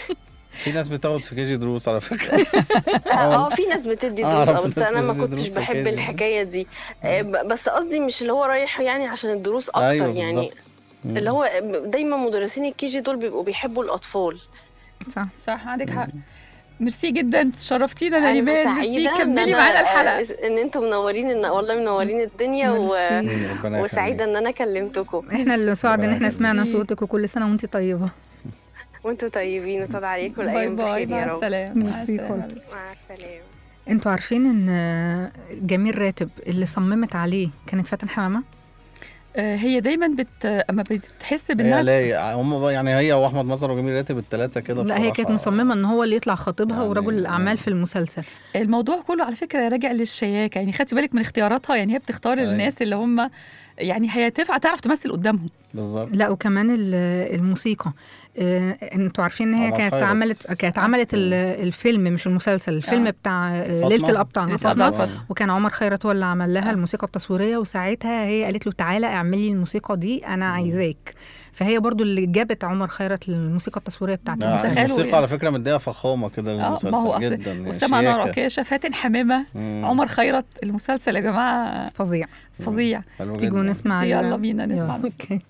في ناس بتاخد في كيجي دروس على فكره اه في ناس بتدي أعرف دروس آه، بس ناس انا ما بتدي كنتش دروس بحب وكده. الحكايه دي آه، ب- بس قصدي مش اللي هو رايح يعني عشان الدروس اكتر ايوه يعني بالظبط مم. اللي هو دايما مدرسين الكيجي دول بيبقوا بيحبوا الاطفال صح صح عندك حق ميرسي جدا شرفتينا يا أنا نريمان ميرسي سعيدة إن كملي أنا- معانا الحلقة ان انتم منورين إن والله منورين الدنيا و... ميرسي. مم، ربنا وسعيده يخليك. ان انا كلمتكم احنا اللي سعد ان ربنا احنا سمعنا يخليك. صوتك وكل سنه وانت طيبه وانتوا طيبين وطال عليكم باي الايام باي بخير يا مع رب السلامه مع ميرسي السلامه خالص. مع السلامه انتوا عارفين ان جميل راتب اللي صممت عليه كانت فاتن حمامه آه، هي دايما بت اما بتحس هي بانها لايق هم بقى- يعني هي واحمد مظهر وجميل راتب الثلاثه كده لا هي كانت بصراحة. مصممه ان هو اللي يطلع خطيبها يعني- ورجل الاعمال في المسلسل الموضوع كله على فكره راجع للشياكه يعني خدتي بالك من اختياراتها يعني هي بتختار أيوة. الناس اللي هم يعني هي تنفع تعرف تمثل قدامهم بالظبط لا وكمان ال- الموسيقى آه، انتوا عارفين ان هي عمر كانت خيرت. عملت كانت عملت ال- الفيلم مش المسلسل الفيلم آه. بتاع آه، فاطمة. ليله الابطال ليلة فاطمه الأبطال. وكان عمر خيرت هو اللي عمل لها الموسيقى التصويريه وساعتها هي قالت له تعالى اعملي الموسيقى دي انا عايزاك فهي برضو اللي جابت عمر خيرت للموسيقى التصويريه بتاعت لا، المسلسل تخيلوا الموسيقى يعني. على فكره مديها فخامه كده اه للمسلسل ما هو اصل جدا يعني اسامه انور شياكة. عكاشه فاتن حمامه مم. عمر خيرت المسلسل يا جماعه فظيع فظيع حلو تيجوا جداً. نسمع ال- يلا بينا نسمع يلا. اوكي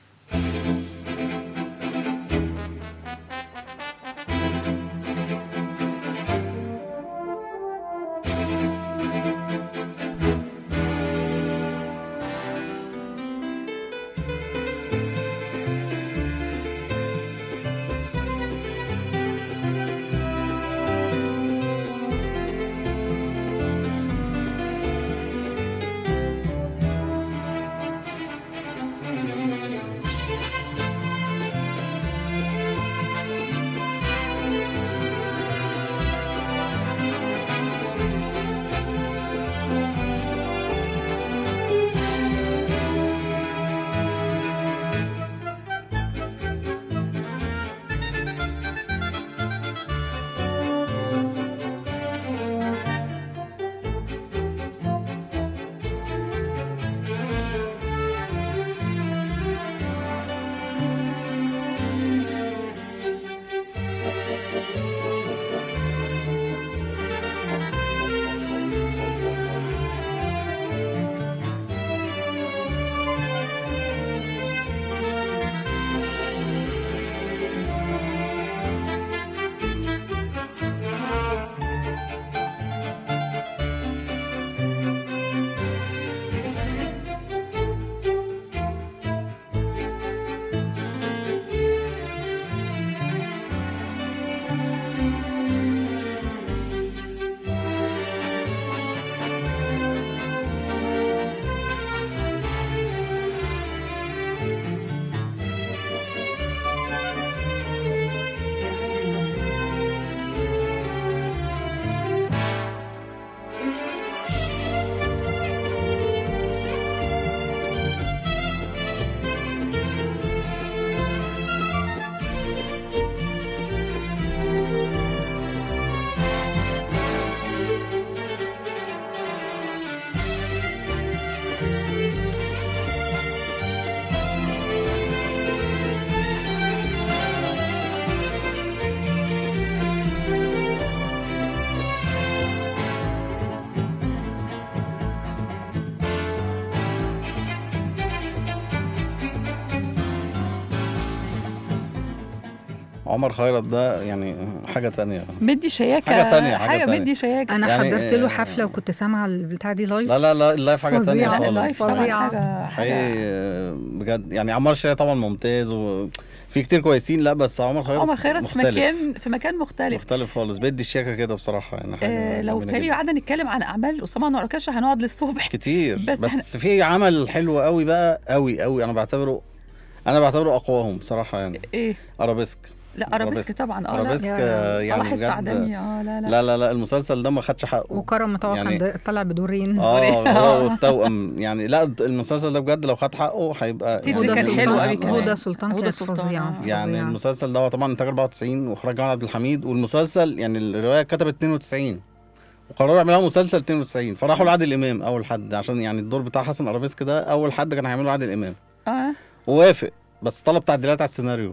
عمر خيرت ده يعني حاجه تانية مدي شياكه حاجة تانية، حاجة حاجه تانية. مدي شياكه انا يعني- حضرت له حفله وكنت سامعه البتاع دي لايف لا لا لا اللايف حاجه تانية فظيعة. خالص اللايف طبعا فظيعة. حاجه حقيقي حاجه آه، بجد يعني عمار شيري طبعا ممتاز وفي كتير كويسين لا بس عمر خيرت عمر خيرت في مختلف. مكان في مكان مختلف مختلف خالص بيدي الشياكه كده بصراحه يعني حاجه آه لو جميلة تاني جداً. قعدنا نتكلم عن اعمال اسامه انور عكاشه هنقعد للصبح كتير بس بس, إحنا- بس في عمل حلو قوي بقى قوي قوي انا بعتبره انا بعتبره اقواهم بصراحه يعني ايه ارابيسك لا ارابيسك طبعا اه ارابيسك لا آه، يعني صلاح بجد السعدني اه لا لا, لا لا لا المسلسل ده ما خدش حقه وكرم طبعا يعني- كان طلع بدورين اه هو والتوأم يعني لا المسلسل ده بجد لو خد حقه هيبقى تيتر يعني كان حلو قوي آه، كمان. هدى سلطان هدى كانت سلطان، فظيعه آه. يعني فظيعة. المسلسل ده هو طبعا انتاج 94 واخراج جمال عبد الحميد والمسلسل يعني الروايه كتبت 92 وقرروا يعملوها مسلسل 92 فراحوا لعادل امام اول حد عشان يعني الدور بتاع حسن ارابيسك ده اول حد كان هيعمله عادل امام اه ووافق بس طلب تعديلات على السيناريو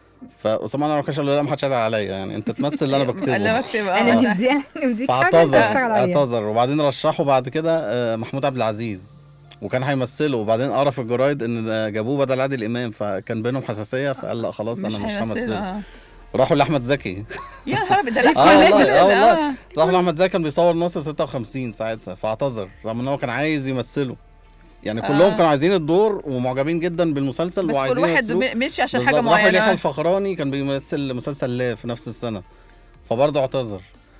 فاسامه انا ركش قال له لا ما حدش يدعي عليا يعني انت تمثل اللي انا بكتبه اللي بكتب اه انا صح. مدي انا مديك حاجه انت فاعتذر اشتغل عليها اعتذر وبعدين رشحه بعد كده آه، محمود عبد العزيز وكان هيمثله وبعدين قرا في الجرايد ان ده جابوه بدل عادل امام فكان بينهم حساسيه فقال لا خلاص مش انا مش هيمثل همثله اه راحوا لاحمد زكي يا نهار أبيض، ده لف اه عليك والله كده. اه والله آه. راحوا لاحمد زكي كان بيصور ناصر 56 ساعتها فاعتذر رغم ان هو كان عايز يمثله يعني آه. كلهم كانوا عايزين الدور ومعجبين جدا بالمسلسل بس كل وعايزين واحد يمثلوه. م- مشي عشان حاجه بالظبط. راحوا يحيى معينه الفخراني كان بيمثل مسلسل لا في نفس السنه فبرضه اعتذر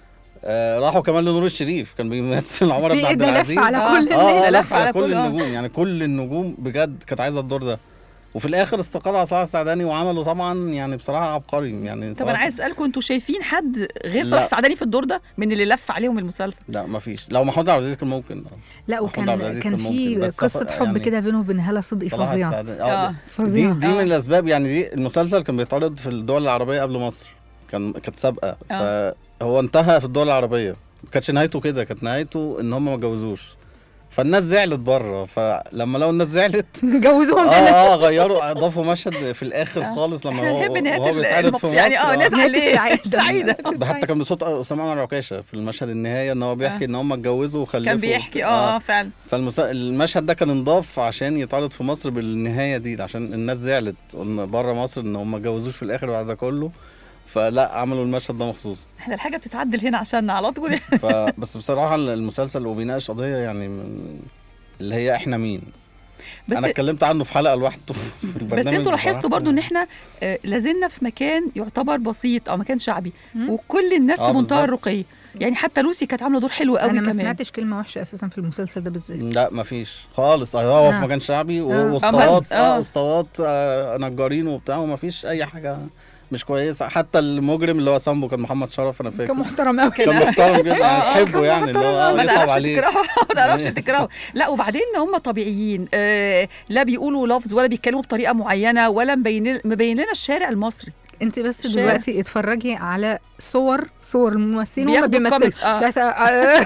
آه راحوا كمان لنور الشريف كان بيمثل عمر في بن إيه عبد ده لف العزيز على آه. كل اه الناس آه، لف لف على على كل كل- آه. النجوم يعني كل النجوم بجد كانت عايزه الدور ده وفي الاخر استقر على صلاح السعداني وعمله طبعا يعني بصراحه عبقري يعني طب صلاح انا عايز اسالكم انتوا شايفين حد غير لا. صلاح سعداني في الدور ده من اللي لف عليهم المسلسل لا ما فيش لو محمود عبد العزيز كان ممكن لا محمود عبد وكان العزيز كان كان في ممكن، بس قصه صف- حب يعني كده بينه وبين هاله صدقي صلاح فظيعه السعداني آه. اه دي, فظيعه دي من الاسباب يعني دي المسلسل كان بيتعرض في الدول العربيه قبل مصر كان كانت سابقه آه. فهو انتهى في الدول العربيه ما كانتش نهايته كده كانت نهايته ان هم ما اتجوزوش فالناس زعلت بره فلما لقوا الناس زعلت جوزوهم اه هنا اه غيروا اضافوا مشهد في الاخر آه. خالص لما احنا هو نحب نهايه وهو ال- بيتعرض في المبسوط مصر يعني اه آه. نزعل ليه السعيدة. سعيده ده حتى كان بصوت اسامه انور عكاشه في المشهد النهايه ان هو بيحكي آه. ان هم اتجوزوا وخلفوا كان بيحكي اه اه فعلا فالمشهد ده كان انضاف عشان يتعرض في مصر بالنهايه دي عشان الناس زعلت ان بره مصر ان هم ما اتجوزوش في الاخر بعد ده كله فلا عملوا المشهد ده مخصوص احنا الحاجه بتتعدل هنا عشاننا على طول فبس بصراحه المسلسل وبيناقش قضيه يعني من اللي هي احنا مين بس انا اتكلمت عنه في حلقه لوحده في البرنامج بس انتوا بصراحة. لاحظتوا برضو ان احنا آه، لازلنا في مكان يعتبر بسيط او مكان شعبي وكل الناس آه، في منتهى بالظبط. الرقي يعني حتى لوسي كانت عامله دور حلو قوي انا ما كمان سمعتش كلمه وحشه اساسا في المسلسل ده بالذات لا مفيش خالص ايوه هو في آه. مكان شعبي آه. واسطوات آه. اه اسطوات آه، نجارين وبتاع ومفيش اي حاجه مش كويسه حتى المجرم اللي هو سامبو كان محمد شرف انا فاكر كان محترم قوي كان محترم جدا يعني تحبه يعني اللي هو آه، ما يصعب تعرفش عليه تكرهه ما تعرفش تكرهه لا وبعدين هم طبيعيين آه لا بيقولوا لفظ ولا بيتكلموا بطريقه معينه ولا مبين مبين لنا الشارع المصري انت بس الشارع. دلوقتي اتفرجي على صور صور الممثلين وهم بياخدوا بيمثلوا الكوميكس، آه. لا، س- آه.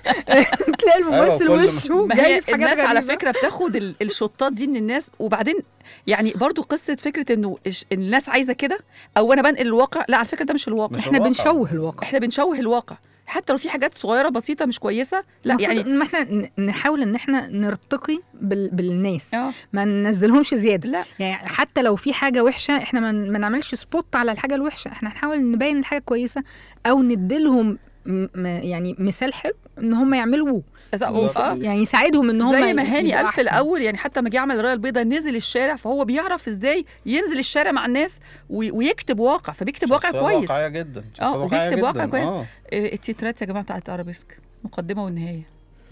تلاقي الممثل أيوة، كل- وشه ما جاي هي في حاجات الناس على غريبة. فكره بتاخد ال- الشطات دي من الناس وبعدين يعني برضو قصه فكره انه إش- الناس عايزه كده او انا بنقل الواقع لا على فكره ده مش الواقع مش احنا الواقع. بنشوه الواقع احنا بنشوه الواقع حتى لو في حاجات صغيره بسيطه مش كويسه لا المفروض يعني ان احنا ن- نحاول ان احنا نرتقي بال... بالناس اه ما ننزلهمش زياده لا يعني حتى لو في حاجه وحشه احنا ما ما نعملش سبوت على الحاجه الوحشه احنا نحاول نبين الحاجه كويسه او نديلهم م... م- يعني مثال حلو ان هم يعملوه يس... آه. يعني يساعدهم ان هم زي ما هاني يبقوا قال في أحسن. الاول يعني حتى ما جه عمل الرايه البيضاء نزل الشارع فهو بيعرف ازاي ينزل الشارع مع الناس وي- ويكتب واقع فبيكتب واقع شخصيات كويس واقعيه جدا شخصيات اه واقعية وبيكتب واقع جداً. كويس اه آه، التترات يا جماعه بتاعت ارابيسك مقدمه والنهايه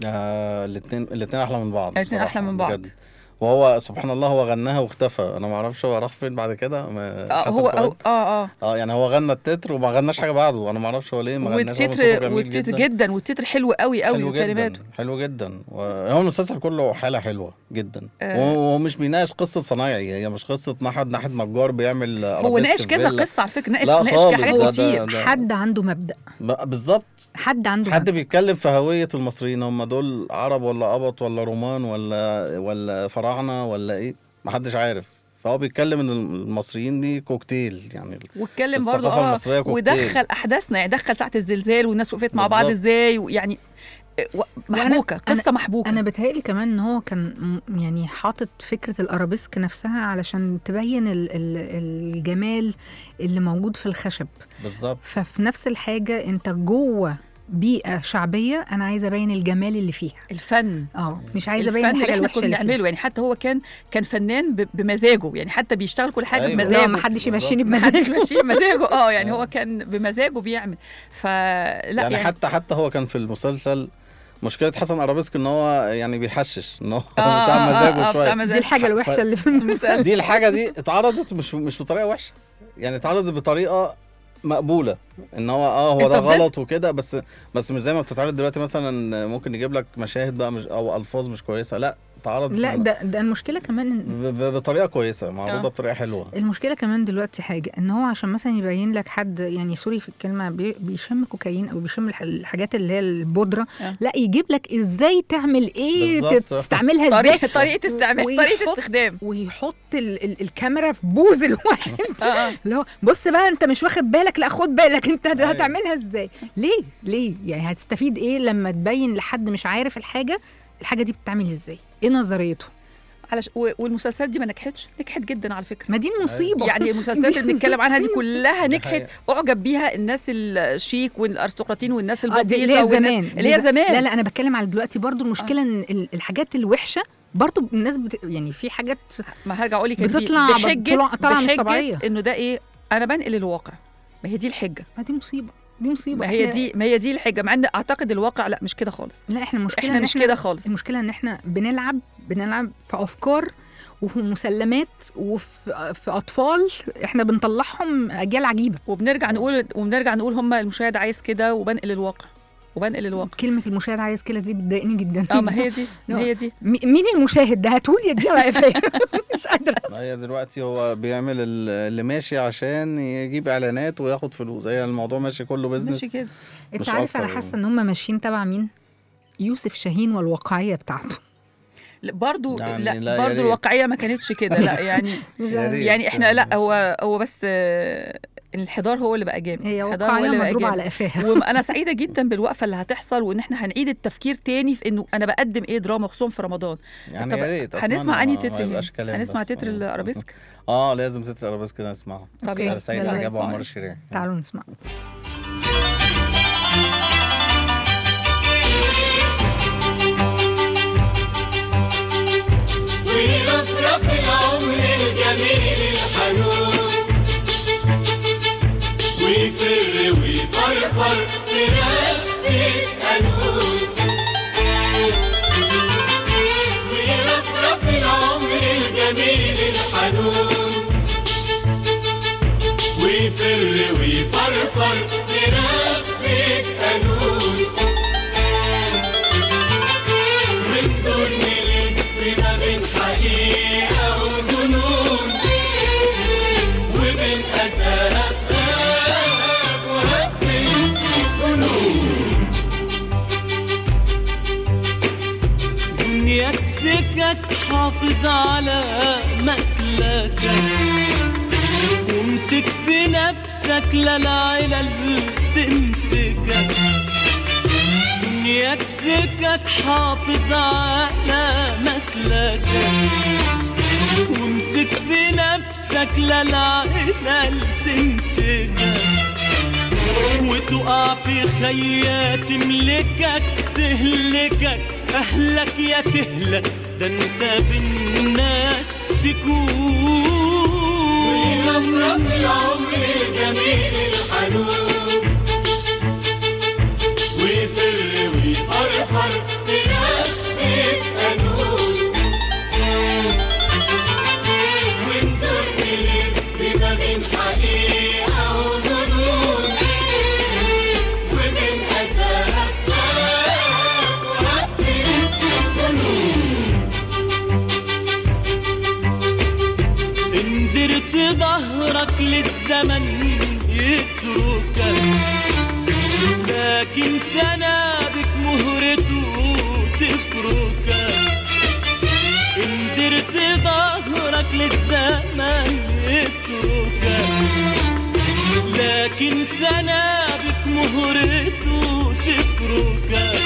الاثنين الاثنين احلى من بعض الاتنين بصراحة، أحلى من بعض. بجد. وهو سبحان الله هو غناها واختفى انا ما اعرفش هو راح فين بعد كده ما- اه حسن هو فؤاد. هو- اه اه اه يعني هو غنى التتر وما غناش حاجه بعده انا ما اعرفش هو ليه ما غناش هو صوته والتتر جميل والتتر جدا والتتر حلو قوي قوي حلو جدا وكلماته حلو جدا وهو المسلسل كله حاله حلوه جدا آه. وهو مش بيناقش قصه صنايعي هي مش قصه ناحيه ناحيه نجار بيعمل هو أرابيسك ناقش في كذا فيلا. قصه على فكره ناقش لا ناقش خالص، حاجات ده- ده- كتير ده- حد عنده مبدا ب- بالظبط حد عنده حد مبدأ. بيتكلم في هوية المصريين هم دول عرب ولا قبط ولا رومان ولا ولا فراعنة ولا ايه محدش عارف فهو بيتكلم ان المصريين دي كوكتيل يعني واتكلم برضه الثقافة اه المصرية كوكتيل. ودخل احداثنا يعني دخل ساعه الزلزال والناس وقفت مع بعض بالظبط. ازاي ويعني آه، و- محبوكه وأنا- قصه محبوكه انا بتهيألي كمان ان هو كان م- يعني حاطط فكره الارابيسك نفسها علشان تبين ال- ال- الجمال اللي موجود في الخشب بالظبط ففي نفس الحاجه انت جوه بيئه شعبيه انا عايزه ابين الجمال اللي فيها الفن اه مش عايزه ابين الفن اللي الحاجه احنا الوحشه كنا اللي فيها بنعمله يعني حتى هو كان كان فنان ب- بمزاجه يعني حتى بيشتغل كل حاجه أيوة. بمزاجه لا ما حدش يمشيني ما حدش بمزاجه ماشي بمزاجه اه يعني هو كان بمزاجه بيعمل فلا يعني, يعني, حتى حتى هو كان في المسلسل مشكلة حسن ارابيسك ان هو يعني بيحشش ان هو آه، بتاع آه، مزاجه آه، شوية بتاع مزاجه. دي الحاجه الوحشه اللي في المسلسل دي الحاجة دي اتعرضت مش مش بطريقة وحشة يعني اتعرضت بطريقة مقبولة ان هو اه هو أنت ده فضلت- غلط وكده بس بس مش زي ما بتتعرض دلوقتي مثلا ممكن يجيب لك مشاهد بقى مش او الفاظ مش كويسة لا اتعرض لا في- ده ده المشكله كمان إن- ب- ب- بطريقة كويسة معروضة آه. بطريقة حلوة المشكله كمان دلوقتي حاجه ان هو عشان مثلا يبين لك حد يعني سوري في الكلمه بي- بيشم كوكايين او بيشم الح- الحاجات اللي هي البودره آه. لا يجيب لك ازاي تعمل ايه بالظبط. تت- تستعملها ازاي طريقه طريقه استعمال ويحط- طريقه استخدام ويحط ال ال الكاميرا في بوز الواحد اه اه اللي هو بص بقى انت مش واخد بالك لا خد بالك انت هت- أيوة. هتعملها ازاي ليه ليه يعني هتستفيد ايه لما تبين لحد مش عارف الحاجه الحاجه دي بتتعمل ازاي ايه نظريته علش و- والمسلسلات دي ما نجحتش نجحت جدا على فكره ما دي المصيبه يعني المسلسلات اللي بنتكلم عنها دي مصيبة. كلها دي نجحت حقيقة. اعجب بيها الناس الشيك والارستقراطيين والناس آه، دي البسيطه اللي هي والناس- زمان اللي هي دي ز- زمان لا لا انا بتكلم على دلوقتي برضو المشكله ان ال- الحاجات الوحشه برضو الناس بت... يعني في حاجات ما هرجع اقول لك إن دي بتطلع بحجة بطلع- طالعة مش بحجة طبيعية. انه ده ايه انا بنقل الواقع ما هي دي الحجه ما دي مصيبه دي مصيبه ما هي إحنا- دي ما هي دي الحجه مع ان اعتقد الواقع لا مش كده خالص لا احنا المشكله احنا إن مش كده خالص المشكله ان احنا بنلعب بنلعب في افكار وفي مسلمات وفي في اطفال احنا بنطلعهم اجيال عجيبه وبنرجع نقول وبنرجع نقول هم المشاهد عايز كده وبنقل الواقع وبنقل الواقع كلمه المشاهد عايز كده دي بتضايقني جدا اه ما هي دي ما هي دي م- مين المشاهد ده هاتولي يديه على قفايا مش قادره ما هي دلوقتي هو بيعمل ال- اللي ماشي عشان يجيب اعلانات وياخد فلوس هي الموضوع ماشي كله بزنس ماشي كده انت مش عارف انا أكتر حاسه ان هم ماشيين تبع مين يوسف شاهين والواقعيه بتاعته لا، برضو يعني لا, لا، يا برضو ريت. الواقعيه ما كانتش كده لا يعني مش يا عارف. ريت. يعني احنا لا هو هو بس آه، الانحدار هو اللي بقى جامد هي الانحدار هو واقعيه اللي بقى مضروبه جامد. على قفاها وانا سعيده جدا بالوقفه اللي هتحصل وان احنا هنعيد التفكير تاني في انه انا بقدم ايه دراما خصوصا في رمضان يعني طب يا ريت هنسمع أتمنى انهي ما- تتر ما هنا؟ يبقاش كلام هنسمع بس. تتر آه. الارابيسك اه لازم تتر الارابيسك كده نسمعه طب يا يلا، سيد يلا عجب نسمعه. وعمر الشريعي تعالوا نسمع ويرفرف العمر الجميل الحنون ويفر ويفرفر في رفة قانون ويرفرف العمر الجميل الحنون ويفر ويفرفر في رفة قانون وندور نلف ما بين حقيقة وظنون وبين أساف وهف جنون دنياك سكك حافظ على مسلكك وامسك في نفسك لا العلل تمسكك دنياك سكك حافظ على مسلكك وامسك في نفسك لا العلل تمسكك وتقع في خيات تملكك تهلكك أهلك يا تهلك ده انت بالناس تكون ويرفرف العمر الجميل الحنون ويفر ويفرفر في رفة قانون وندور نلف ما بين حقيقة وظنون وبين أساف وهف جنون اندرت ظهرك للزمن يتركك لكن سنابك مهرته تفركك اندرت ظهرك للزمن يتركك لكن سنابك مهرته تفركك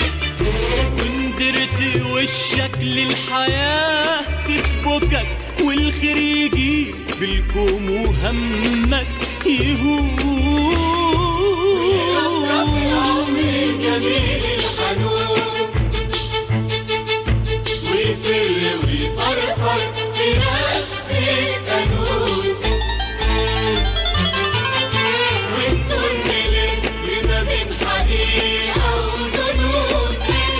وندرت وشك للحياة تسبكك والخير يجي بالكوم وهمك يهون الجميل الحنون ويفر ويفرفر في رفة قانون وندور نلف ما بين حقيقة وظنون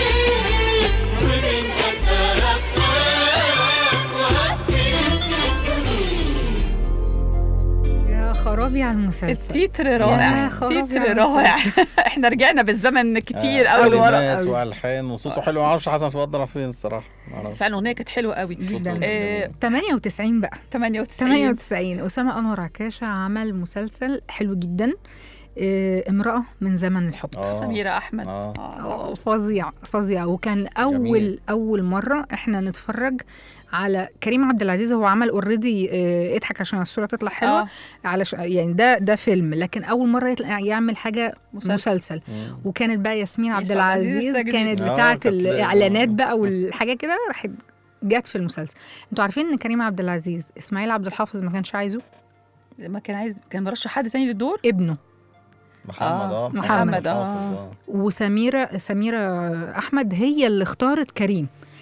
وبين أساف وهف جنون يا خرابي على المسلسل التتر يا رائع خرابي على التتر رائع احنا رجعنا بالزمن كتير قوي لورا كلمات والحان وصوته حلو ما اعرفش حسن فؤاد راح فين الصراحه ما اعرفش فعلا الاغنيه كانت حلوه قوي جدا آه، 98 بقى 98 98 أسامة أنور عكاشة عمل مسلسل حلو جدا آه، امرأة من زمن الحب آه. سميرة أحمد آه. آه، فظيع فظيع وكان اول جميل. اول مره احنا نتفرج على كريم عبد العزيز هو عمل اوريدي اضحك عشان الصوره تطلع حلوه آه. على ش... يعني ده ده فيلم لكن اول مره يطلع يعمل حاجه مسلسل. مسلسل, مسلسل. وكانت بقى ياسمين عبد يسعد عزيز العزيز السجدي. كانت آه، بتاعه كانت- الاعلانات بقى والحاجه كده راحت جت في المسلسل انتوا عارفين ان كريم عبد العزيز اسماعيل عبد الحافظ ما كانش عايزه ما كان عايز كان مرشح حد تاني للدور ابنه محمد اه محمد، آه. حافظ، وسميرة سميرة أحمد هي اللي اختارت كريم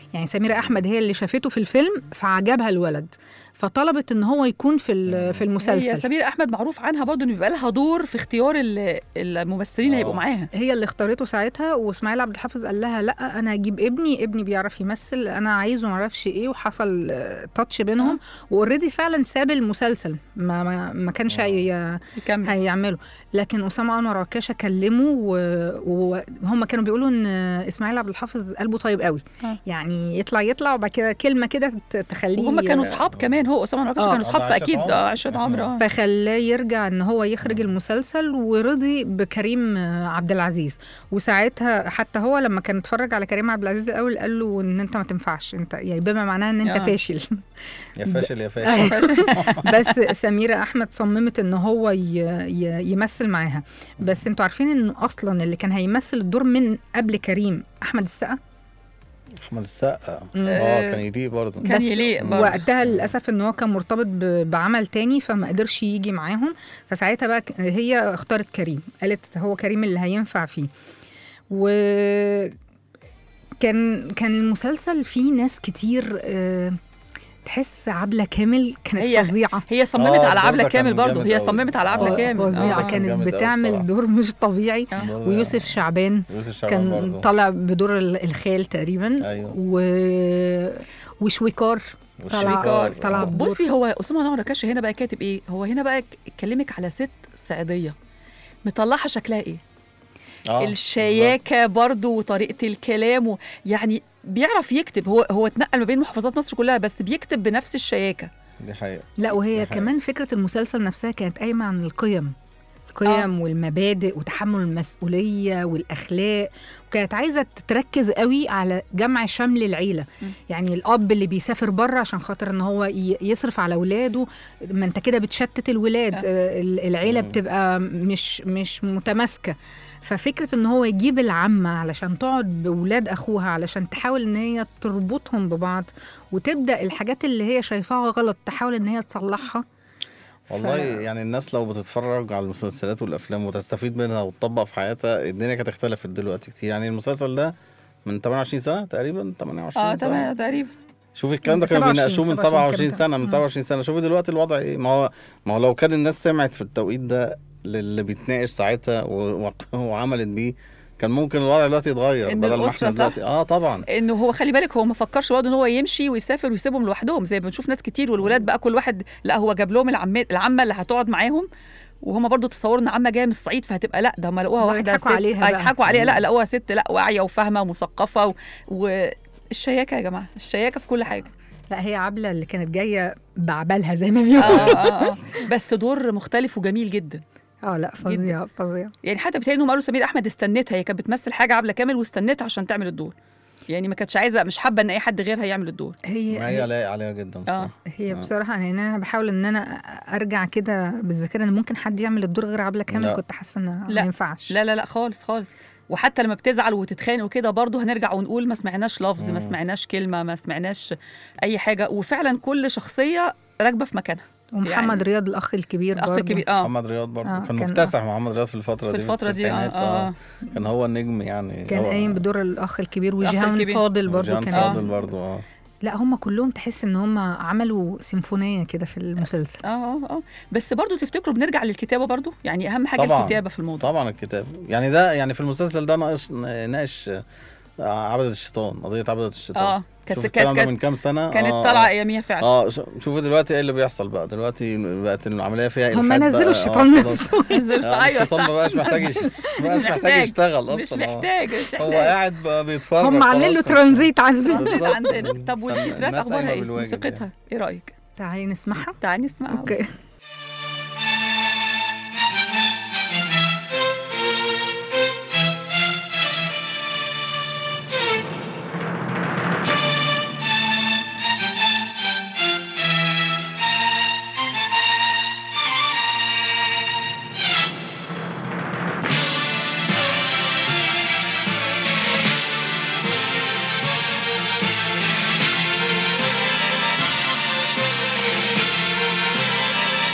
يعني سميرة أحمد هي اللي شافته في الفيلم فعجبها الولد فطلبت إن هو يكون في ال- في هي المسلسل سمير احمد معروف عنها برضو ان بيبقى لها دور في اختيار ال- الممثلين اللي هيبقوا معاها هي اللي اختارته ساعتها واسماعيل عبد الحافظ قال لها لا انا هجيب ابني ابني بيعرف يمثل انا عايزه ما اعرفش ايه وحصل آه، تاتش بينهم واوريدي فعلا ساب المسلسل ما ما, ما كانش هي هيعمله لكن اسامه انور عكاشه كلمه و- وهم كانوا بيقولوا ان اسماعيل عبد الحافظ قلبه طيب قوي آه. يعني يطلع يطلع وبعد كده كلمه كده ت- تخليه وهم كانوا اصحاب كمان هو اسامه نراكش آه. كانوا اصحاب آه، فاكيد عشرة اه عشرة عمرو اه فخلاه يرجع ان هو يخرج المسلسل ورضي بكريم آه، عبد العزيز وساعتها حتى هو لما كان اتفرج على كريم عبد العزيز الاول قال له ان انت ما تنفعش انت يعني بما معناه ان انت آه. فاشل يا فاشل يا فاشل بس سميرة احمد صممت ان هو ي... ي... يمثل معاها بس انتوا عارفين ان اصلا اللي كان هيمثل الدور من قبل كريم احمد السقا احمد السقا مم. اه كان يليق برضه بس وقتها للاسف ان هو كان مرتبط ب- بعمل تاني فما قدرش يجي معاهم فساعتها بقى ك- هي اختارت كريم قالت هو كريم اللي هينفع فيه و كان كان المسلسل فيه ناس كتير آه، تحس عبلة كامل كانت هي- فظيعه هي صممت آه، على الدور عبلة ده كان كامل برضو، جامد هي أوي. صممت على عبلة آه، كامل. آه، فظيعه ده كان كانت جامد أوي بتعمل بصراحة. دور مش طبيعي برضه ويوسف شعبان يوسف شعبان كان برضه. طالع بدور ال- الخال تقريبا أيوه. و... وشويكار طلع شويكار طلع بدور بصي هو اسامه نور ركاش هنا بقى كاتب ايه هو هنا بقى اتكلمك على ست صعيديه مطلعها شكلها ايه آه، الشياكه برضو وطريقه الكلام و... يعني بيعرف يكتب هو هو اتنقل ما بين محافظات مصر كلها بس بيكتب بنفس الشياكه دي حقيقة لا وهي ده حقيقي. كمان فكرة المسلسل نفسها كانت قايمة عن القيم القيم آه. والمبادئ وتحمل المسؤولية والأخلاق وكانت عايزة تركز قوي على جمع شمل العيلة م. يعني الأب اللي بيسافر بره عشان خاطر إن هو ي- يصرف على أولاده ما أنت كده بتشتت الولاد آه. العيلة بتبقى مش مش متماسكة ففكرة ان هو يجيب العمة علشان تقعد بولاد اخوها علشان تحاول ان هي تربطهم ببعض وتبدأ الحاجات اللي هي شايفاها غلط تحاول ان هي تصلحها والله يعني الناس لو بتتفرج على المسلسلات والافلام وتستفيد منها وتطبق في حياتها الدنيا كانت اختلفت دلوقتي كتير يعني المسلسل ده من 28 سنه تقريبا 28 اه سنه تمام تقريبا شوفي الكلام ده كانوا 27 بيناقشوه من 27 27 كام سنه من آه. 27 سنه شوفي دلوقتي الوضع ايه ما هو ما هو لو كان الناس سمعت في التوقيت ده للي بيتناقش ساعتها و- و- وعملت بيه كان ممكن الوضع دلوقتي يتغير إن بدل ما الأسرة احنا صح؟ دلوقتي اه طبعا انه هو خلي بالك هو ما فكرش برضه ان هو يمشي ويسافر ويسيبهم لوحدهم زي ما بنشوف ناس كتير والولاد بقى كل واحد لا هو جاب لهم العمه العمه اللي هتقعد معاهم وهم برضو تصوروا ان عمه جايه من الصعيد فهتبقى لا ده هم لقوها لا، واحده يضحكوا ست عليها بقى. هيضحكوا عليها لا مم. لقوها ست لا واعيه وفاهمه ومثقفه و... والشياكه يا جماعه الشياكه في كل حاجه لا هي عبلة اللي كانت جاية بعبلها زي ما آه, بيقولوا آه, اه بس دور مختلف وجميل جدا اه لا فظيع فظيع يعني حتى بتهيألي انهم قالوا سمير احمد استنتها هي كانت بتمثل حاجه عبله كامل واستنتها عشان تعمل الدور يعني ما كانتش عايزه مش حابه ان اي حد غيرها يعمل الدور هي ما هي لايق عليها جدا بصراحه هي بصراحة يعني أنا بحاول إن أنا أرجع كده بالذاكرة إن ممكن حد يعمل الدور غير عبلة كامل لا. كنت حاسة إن ما لا ينفعش لا لا لا خالص خالص وحتى لما بتزعل وتتخانق وكده برضه هنرجع ونقول ما سمعناش لفظ ما مم. سمعناش كلمه ما سمعناش اي حاجه وفعلا كل شخصيه راكبه في مكانها ومحمد رياض الأخ الكبير الأخ برضه. الكبير اه محمد رياض برضه آه، كان كان- مكتسح محمد رياض في الفتره في دي الفترة دي، آه، التسعينات، آه. كان هو النجم يعني كان هو- قايم بدور الأخ الكبير الأخ وجيهان الكبير. فاضل برضه وجان كان فاضل برضه اه لا هم كلهم تحس إن هم عملوا سيمفونية كده في المسلسل اه اه اه بس برضه تفتكروا بنرجع للكتابه برضه يعني اهم حاجه طبعا الكتابه في الموضوع طبعا الكتاب يعني ده يعني في المسلسل ده ناقش ناقش آه، عبدة الشيطان قضية عبدة الشيطان اه كانت شوف كانت الكلام ده كانت من كام سنة كانت آه، طالعه آه. اياميها فعلا اه ش- شوفي دلوقتي ايه اللي بيحصل بقى دلوقتي بقت العملية فيها هم إلحاد نزلوا بقى، الشيطان آه، خلاص. نفسه. نزلوا، آه، أيوة الشيطان صح. ما بقاش محتاج يش- ما بقاش مش محتاج محتاج. يشتغل مش اصلا آه. محتاج مش هو محتاج. قاعد بقى بيتفرج هم عاملين له خلاص. ترانزيت عندنا بالظبط. عندنا طب والتترات الناس اخبارها قايمة ايه بالواجب موسيقتها ايه رايك تعالي نسمعها تعالي نسمعها اوكي يا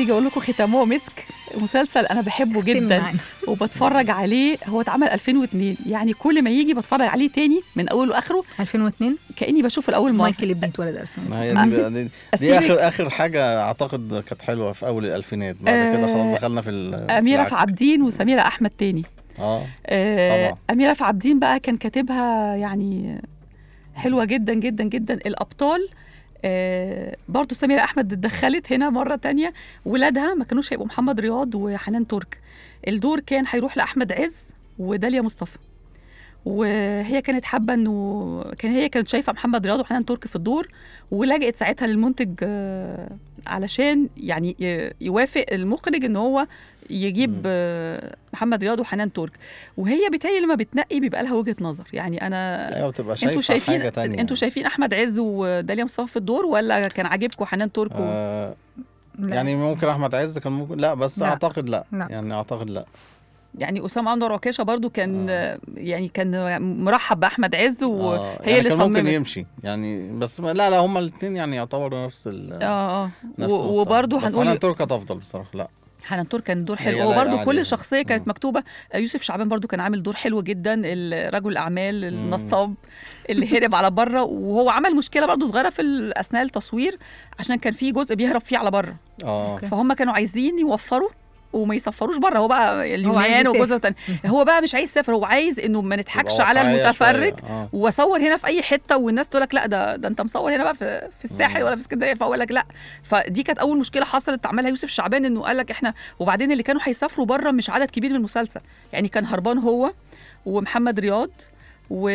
يجي اقول لكم ختامه مسك مسلسل انا بحبه اختمي جدا معانا. وبتفرج عليه هو اتعمل 2002 يعني كل ما يجي بتفرج عليه تاني من اوله لاخره 2002 كاني بشوفه لاول مره مايكل ابني اتولد 2000 ما هي دي, بقى- دي, دي أسيبك. اخر اخر حاجه اعتقد كانت حلوه في اول الالفينات بعد كده آه، خلاص دخلنا في ال- في اميره العك. في عابدين وسميره احمد تاني اه آه، طبعا. أميرة في عابدين بقى كان كاتبها يعني حلوة جدا جدا جدا الأبطال آه، برضو سميرة أحمد اتدخلت هنا مرة تانية ولادها ما كانوش هيبقوا محمد رياض وحنان ترك الدور كان هيروح لأحمد عز وداليا مصطفى وهي كانت حابة انه كان هي كانت شايفة محمد رياض وحنان ترك في الدور ولجأت ساعتها للمنتج آه، علشان يعني ي- يوافق المخرج ان هو يجيب آه، محمد رياض وحنان ترك وهي بالتالي لما بتنقي بيبقى لها وجهه نظر يعني انا ايوه بتبقى انتوا شايفه شايفين حاجه تانية انتوا شايفين احمد عز وداليا مصطفى في الدور ولا كان عاجبكم حنان ترك و... آه لا. يعني ممكن احمد عز كان ممكن لا بس لا. اعتقد لا. لا. يعني اعتقد لا يعني اسامه انور عكاشه برضو كان آه. يعني كان مرحب باحمد عز وهي آه، يعني اللي كان ممكن صممت يمشي يعني بس ما لا لا هما الاثنين يعني يعتبروا نفس ال اه اه نفس و- المستوى. وبرضو بس هنقول حنان ترك كانت افضل بصراحه لا حنان ترك كان دور هي حلو لايقة وبرضه كل عليها. شخصيه كانت مكتوبه يوسف شعبان برضه كان عامل دور حلو جدا رجل الاعمال النصاب اللي هرب على بره وهو عمل مشكله برضه صغيره في ال- اثناء التصوير عشان كان في جزء بيهرب فيه على بره اه فهم كانوا عايزين يوفروا وما يسفروش بره هو بقى عايز اليونان يسافر. وجزء تاني هو بقى مش عايز يسافر هو عايز انه ما نضحكش يبقى على واقعية المتفرج شوية. آه. واصور هنا في اي حته والناس تقول لك لا ده ده انت مصور هنا بقى في في الساحل ولا في اسكندريه فاقول لك لا فدي كانت اول مشكله حصلت عملها يوسف شعبان انه قال لك احنا وبعدين اللي كانوا هيسافروا بره مش عدد كبير من المسلسل يعني كان هربان هو ومحمد رياض و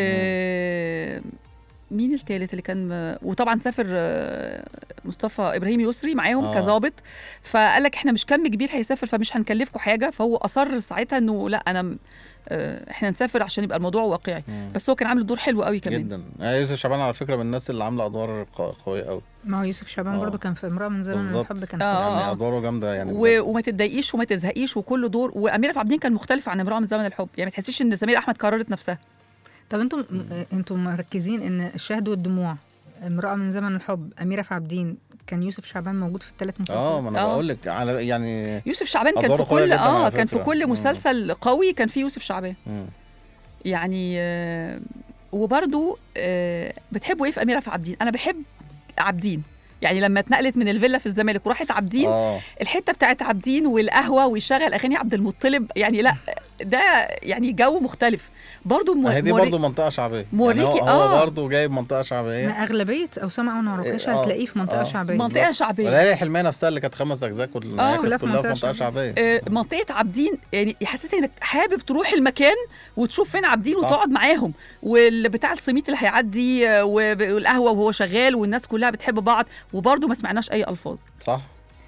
مين التالت اللي كان وطبعا سافر آه، مصطفى ابراهيم يسري معاهم آه. كظابط فقال لك احنا مش كم كبير هيسافر فمش هنكلفكم حاجه فهو اصر ساعتها انه لا انا م- آه، احنا نسافر عشان يبقى الموضوع واقعي بس هو كان عامل دور حلو قوي كمان جدا آه، يوسف شعبان على فكره من الناس اللي عامله ادوار قو- قويه قوي ما هو يوسف شعبان آه. برضو كان في امرأة من زمن بالظبط الحب كان آه، في آه. يعني ادواره جامده يعني و... وما تتضايقيش وما تزهقيش وكل دور واميره عبدين كان مختلف عن امراه من زمن الحب يعني ما تحسيش ان سمير احمد كررت نفسها طب انتم انتم مركزين ان الشهد والدموع امرأة من زمن الحب أميرة في عبدين كان يوسف شعبان موجود في الثلاث مسلسلات اه ما انا آه. بقول لك على يعني يوسف شعبان كان أدواره في قوية كل جداً اه على كان في فكرة. كل مم. مسلسل قوي كان فيه يوسف شعبان مم. يعني آه وبرضو آه بتحبوا ايه في اميره في عابدين انا بحب عابدين يعني لما اتنقلت من الفيلا في الزمالك وراحت عابدين اه الحته بتاعت عابدين والقهوه ويشغل اغاني عبد المطلب يعني لا ده يعني جو مختلف برضو مو- هي دي موري- برضه منطقه شعبيه يعني موريكي- هو, آه. هو برضه جايب منطقه شعبيه ما أغلبية أسامة أنور عكاشة آه. هتلاقيه في منطقة آه. شعبية منطقه شعبيه وليالي الحلميه نفسها اللي كانت خمس اجزاء كلها آه. كانت كلها في كلها في منطقة منطقه شعبيه آه، منطقه عابدين يعني يحسسك انك حابب تروح المكان وتشوف فين عابدين صح. وتقعد معاهم والبتاع السميت اللي هيعدي آه، وب- والقهوه وهو شغال والناس كلها بتحب بعض وبرضه ما سمعناش اي الفاظ صح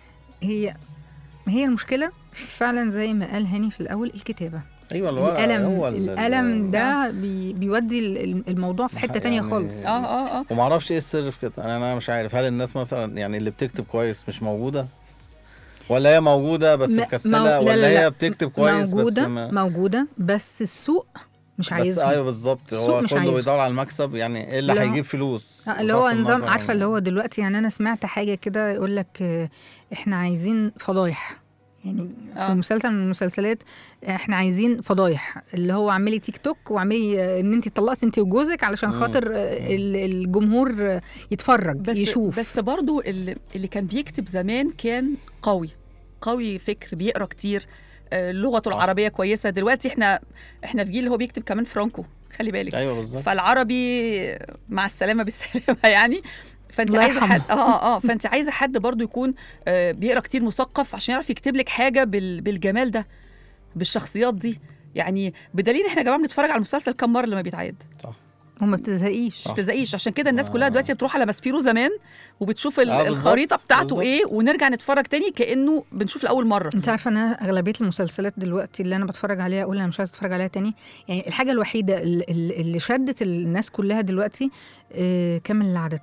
هي هي المشكلة فعلا زي ما قال هاني في الأول الكتابة ايوه الورق الألم هو ال- الألم ده بي بيودي ال- الموضوع في حتة تانية يعني- خالص اه اه اه وما اعرفش ايه السر في كده انا انا مش عارف هل الناس مثلا يعني اللي بتكتب كويس مش موجوده ولا هي موجوده بس م- مكسله مو- لا، ولا لا، لا. هي بتكتب كويس موجودة بس ما موجودة بس السوق مش بس عايزهم ايوه بالظبط السوق هو مش كله عايزه. بيدور على المكسب يعني ايه اللي لا. هيجيب فلوس آه، اللي هو بصرف نظام النظر عارفه عن- اللي هو دلوقتي يعني انا سمعت حاجه كده يقول لك آه، احنا عايزين فضايح يعني في آه. مسلسل من المسلسلات احنا عايزين فضايح اللي هو اعملي تيك توك واعملي آه، ان انت اتطلقتي انت وجوزك علشان مم. خاطر آه، ال- الجمهور آه، يتفرج بس يشوف بس برضه اللي, اللي كان بيكتب زمان كان قوي قوي فكر بيقرا كتير آه، لغته العربيه كويسه دلوقتي احنا احنا في جيل اللي هو بيكتب كمان فرانكو خلي بالك ايوه بالظبط فالعربي مع السلامه بالسلامه يعني فانت الله عايزه يرحمه. حد اه اه فانت عايزه حد برضو يكون آه بيقرا كتير مثقف عشان يعرف يكتب لك حاجه بال بالجمال ده بالشخصيات دي يعني بدليل احنا يا جماعه بنتفرج على المسلسل كم مره لما بيتعاد وما بتزهقيش ما تزقيش عشان كده الناس كلها دلوقتي بتروح على ماسبيرو زمان وبتشوف ال- آه، بالظبط، الخريطه بتاعته بالظبط. ايه ونرجع نتفرج تاني كانه بنشوف لاول مره انت عارفه ان انا اغلبيه المسلسلات دلوقتي اللي انا بتفرج عليها اقول انا مش عايزه اتفرج عليها تاني يعني الحاجه الوحيده اللي, اللي شدت الناس كلها دلوقتي آه، كامل العدد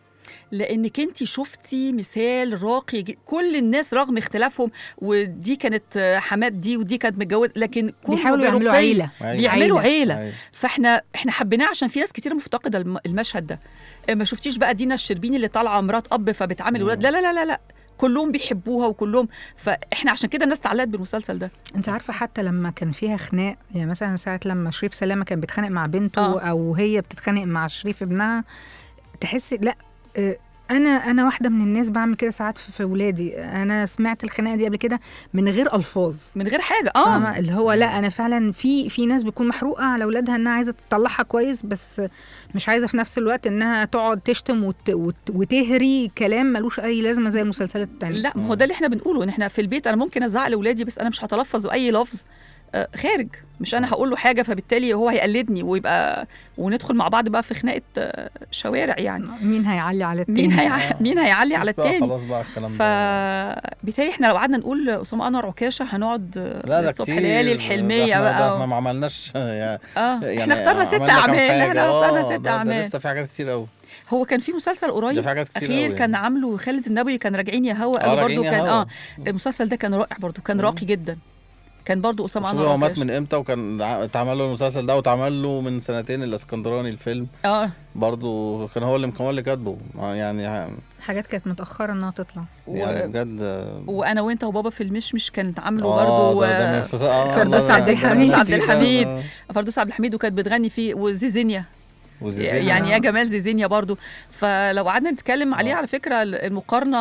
لانك انت شفتي مثال راقي جي- كل الناس رغم اختلافهم ودي كانت آه، حماد دي ودي كانت متجوزه لكن كله بيحاولوا يعملوا برقي. عيلة. أيوة. بيعملوا عيله, أيوة. فاحنا احنا حبيناه عشان في ناس كتير مفتقده الم- المشهد ده آه، ما شفتيش بقى دينا الشربيني اللي طالعه مرات اب فبتعامل ولاد لا لا لا لا لا كلهم بيحبوها وكلهم فاحنا عشان كده الناس اتعلقت بالمسلسل ده انت عارفه حتى لما كان فيها خناق يعني مثلا ساعه لما شريف سلامه كان بيتخانق مع بنته آه. او هي بتتخانق مع شريف ابنها تحسي لا آه، انا انا واحده من الناس بعمل كده ساعات في في ولادي انا سمعت الخناقه دي قبل كده من غير الفاظ من غير حاجه اه فاهمة؟ اللي هو لا انا فعلا في في ناس بتكون محروقه على اولادها انها عايزه تطلعها كويس بس مش عايزه في نفس الوقت انها تقعد تشتم وت وت وتهري كلام ملوش اي لازمه زي المسلسلات التانية لا ما هو ده اللي احنا بنقوله ان احنا في البيت انا ممكن ازعق لاولادي بس انا مش هتلفظ باي لفظ آه، خارج مش انا هقول له حاجه فبالتالي هو هيقلدني ويبقى وندخل مع بعض بقى في خناقه آه، شوارع يعني مين هيعلي على التاني مين هيع... مين هيعلي على مش بقى التاني خلاص بقى الكلام ده فبالتالي احنا لو قعدنا نقول اسامه انور عكاشه هنقعد آه، لا ده للصبح كتير ليالي ده الحلميه احنا- ده احنا بقى ما عملناش يعني اه احنا اخترنا ست عملنا كام اعمال حاجة. احنا اخترنا آه، ست ده- ده اعمال لسه في حاجات كتير قوي هو كان في مسلسل ده قريب في حاجات كتير اخير قوي كان يعني. عامله خالد النبوي كان راجعين يا هوا آه، قالوا راجعين برضو يا كان هوا. اه المسلسل ده كان رائع برضو كان راقي جدا كان برضو اسامه شوف انور هو مات عكاشة. من امتى وكان ع- اتعمل له المسلسل ده واتعمل له من سنتين الاسكندراني الفيلم اه برضه كان هو اللي كان هو اللي كاتبه آه، يعني ه- حاجات كانت متاخره انها تطلع يعني بجد آه، وانا وانت وبابا في المشمش كانت عامله آه، برضو ده- ده من آه، المسلسل- آه، فردوس ده- عبد ده- ده الحميد أنا عبد نسيت الحميد ده. فردوس عبد الحميد وكانت بتغني فيه وزيزينيا وزيزينيا. يعني يا جمال زيزينيا برضو فلو قعدنا نتكلم عليه على فكره المقارنه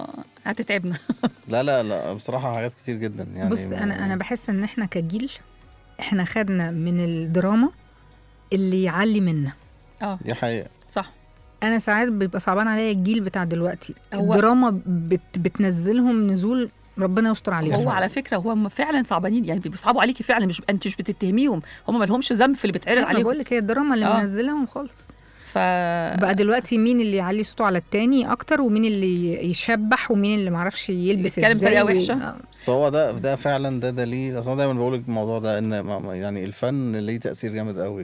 هتتعبنا لا لا لا بصراحه حاجات كتير جدا يعني بص انا انا بحس ان احنا كجيل احنا خدنا من الدراما اللي يعلي منا اه دي حقيقه صح انا ساعات بيبقى صعبان عليا الجيل بتاع دلوقتي هو- الدراما بت بتنزلهم نزول ربنا يستر عليهم هو على فكره هم فعلا صعبانين يعني بيصعبوا عليكي فعلا مش انت مش بتتهميهم هم ما لهمش ذنب في اللي بيتعرض انا عليهم بقول لك هي الدراما اللي آه. منزلهم خالص ف بقى دلوقتي مين اللي يعلي صوته على التاني اكتر ومين اللي يشبح ومين اللي معرفش يلبس يتكلم ازاي بطريقة و- وحشة. آه. بس هو ده ده فعلا ده دليل اصلا دايما بقول لك الموضوع ده ان ما- ما- يعني الفن ليه تاثير جامد قوي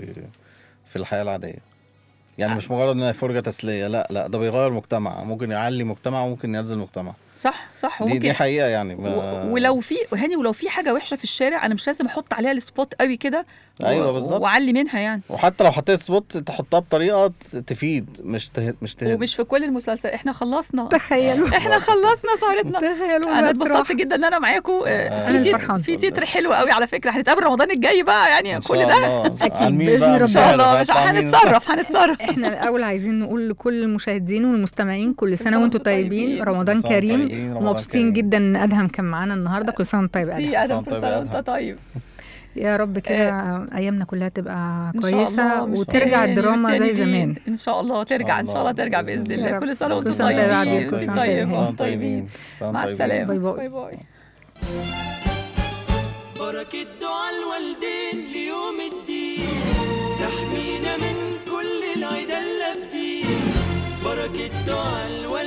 في الحياه العاديه يعني مش مجرد انها فرجه تسليه لا لا ده بيغير مجتمع ممكن يعلي مجتمع وممكن ينزل مجتمع صح صح دي وممكن دي حقيقه يعني و... ما- ولو في هاني ولو في حاجه وحشه في الشارع انا مش لازم احط عليها السبوت قوي كده و- أيوة بالظبط. واعلي منها يعني وحتى لو حطيت سبوت تحطها بطريقه ت- تفيد مش ته... مش تهد ومش في كل المسلسل احنا خلصنا تخيلوا احنا خلصنا سهرتنا تخيلوا انا الوقت راح. اتبسطت جدا ان انا معاكم أنا في اللي تيتر فرحانة. في تيتر حلو قوي على فكره هنتقابل رمضان الجاي بقى يعني إن كل شاء ده الله. أكيد، عن مين بإذن بقى؟ ربنا. ان شاء الله مش هطلع مين؟ هنتصرف هنتصرف احنا الاول عايزين نقول لكل المشاهدين والمستمعين كل سنه وانتم طيبين طيبين. رمضان كل سنة وأنتم كريم طيبين، رمضان ومبسوطين كريم. جدا ان ادهم كان معانا النهارده كل سنه وانت طيب يا ميرسي ادهم ادم كل طيب سنه يا وانت أدهم. طيب يا رب كده ايامنا كلها تبقى إن شاء كويسه الله، وترجع مستنيين- الدراما زي مستنيين. زمان ان شاء الله ترجع ان شاء الله ترجع باذن يا الله رب. كل سنه كل وانتم سنة وأنت طيب يا طيبين عبير، كل سنة وأنت طيب طيب. وأنتم طيبين سنة مع طيبين. السلامه باي باي. باي باي بركة دعاء الوالدين ليوم الدين تحمينا من كل العدا اللابدين بركة دعاء الوالدين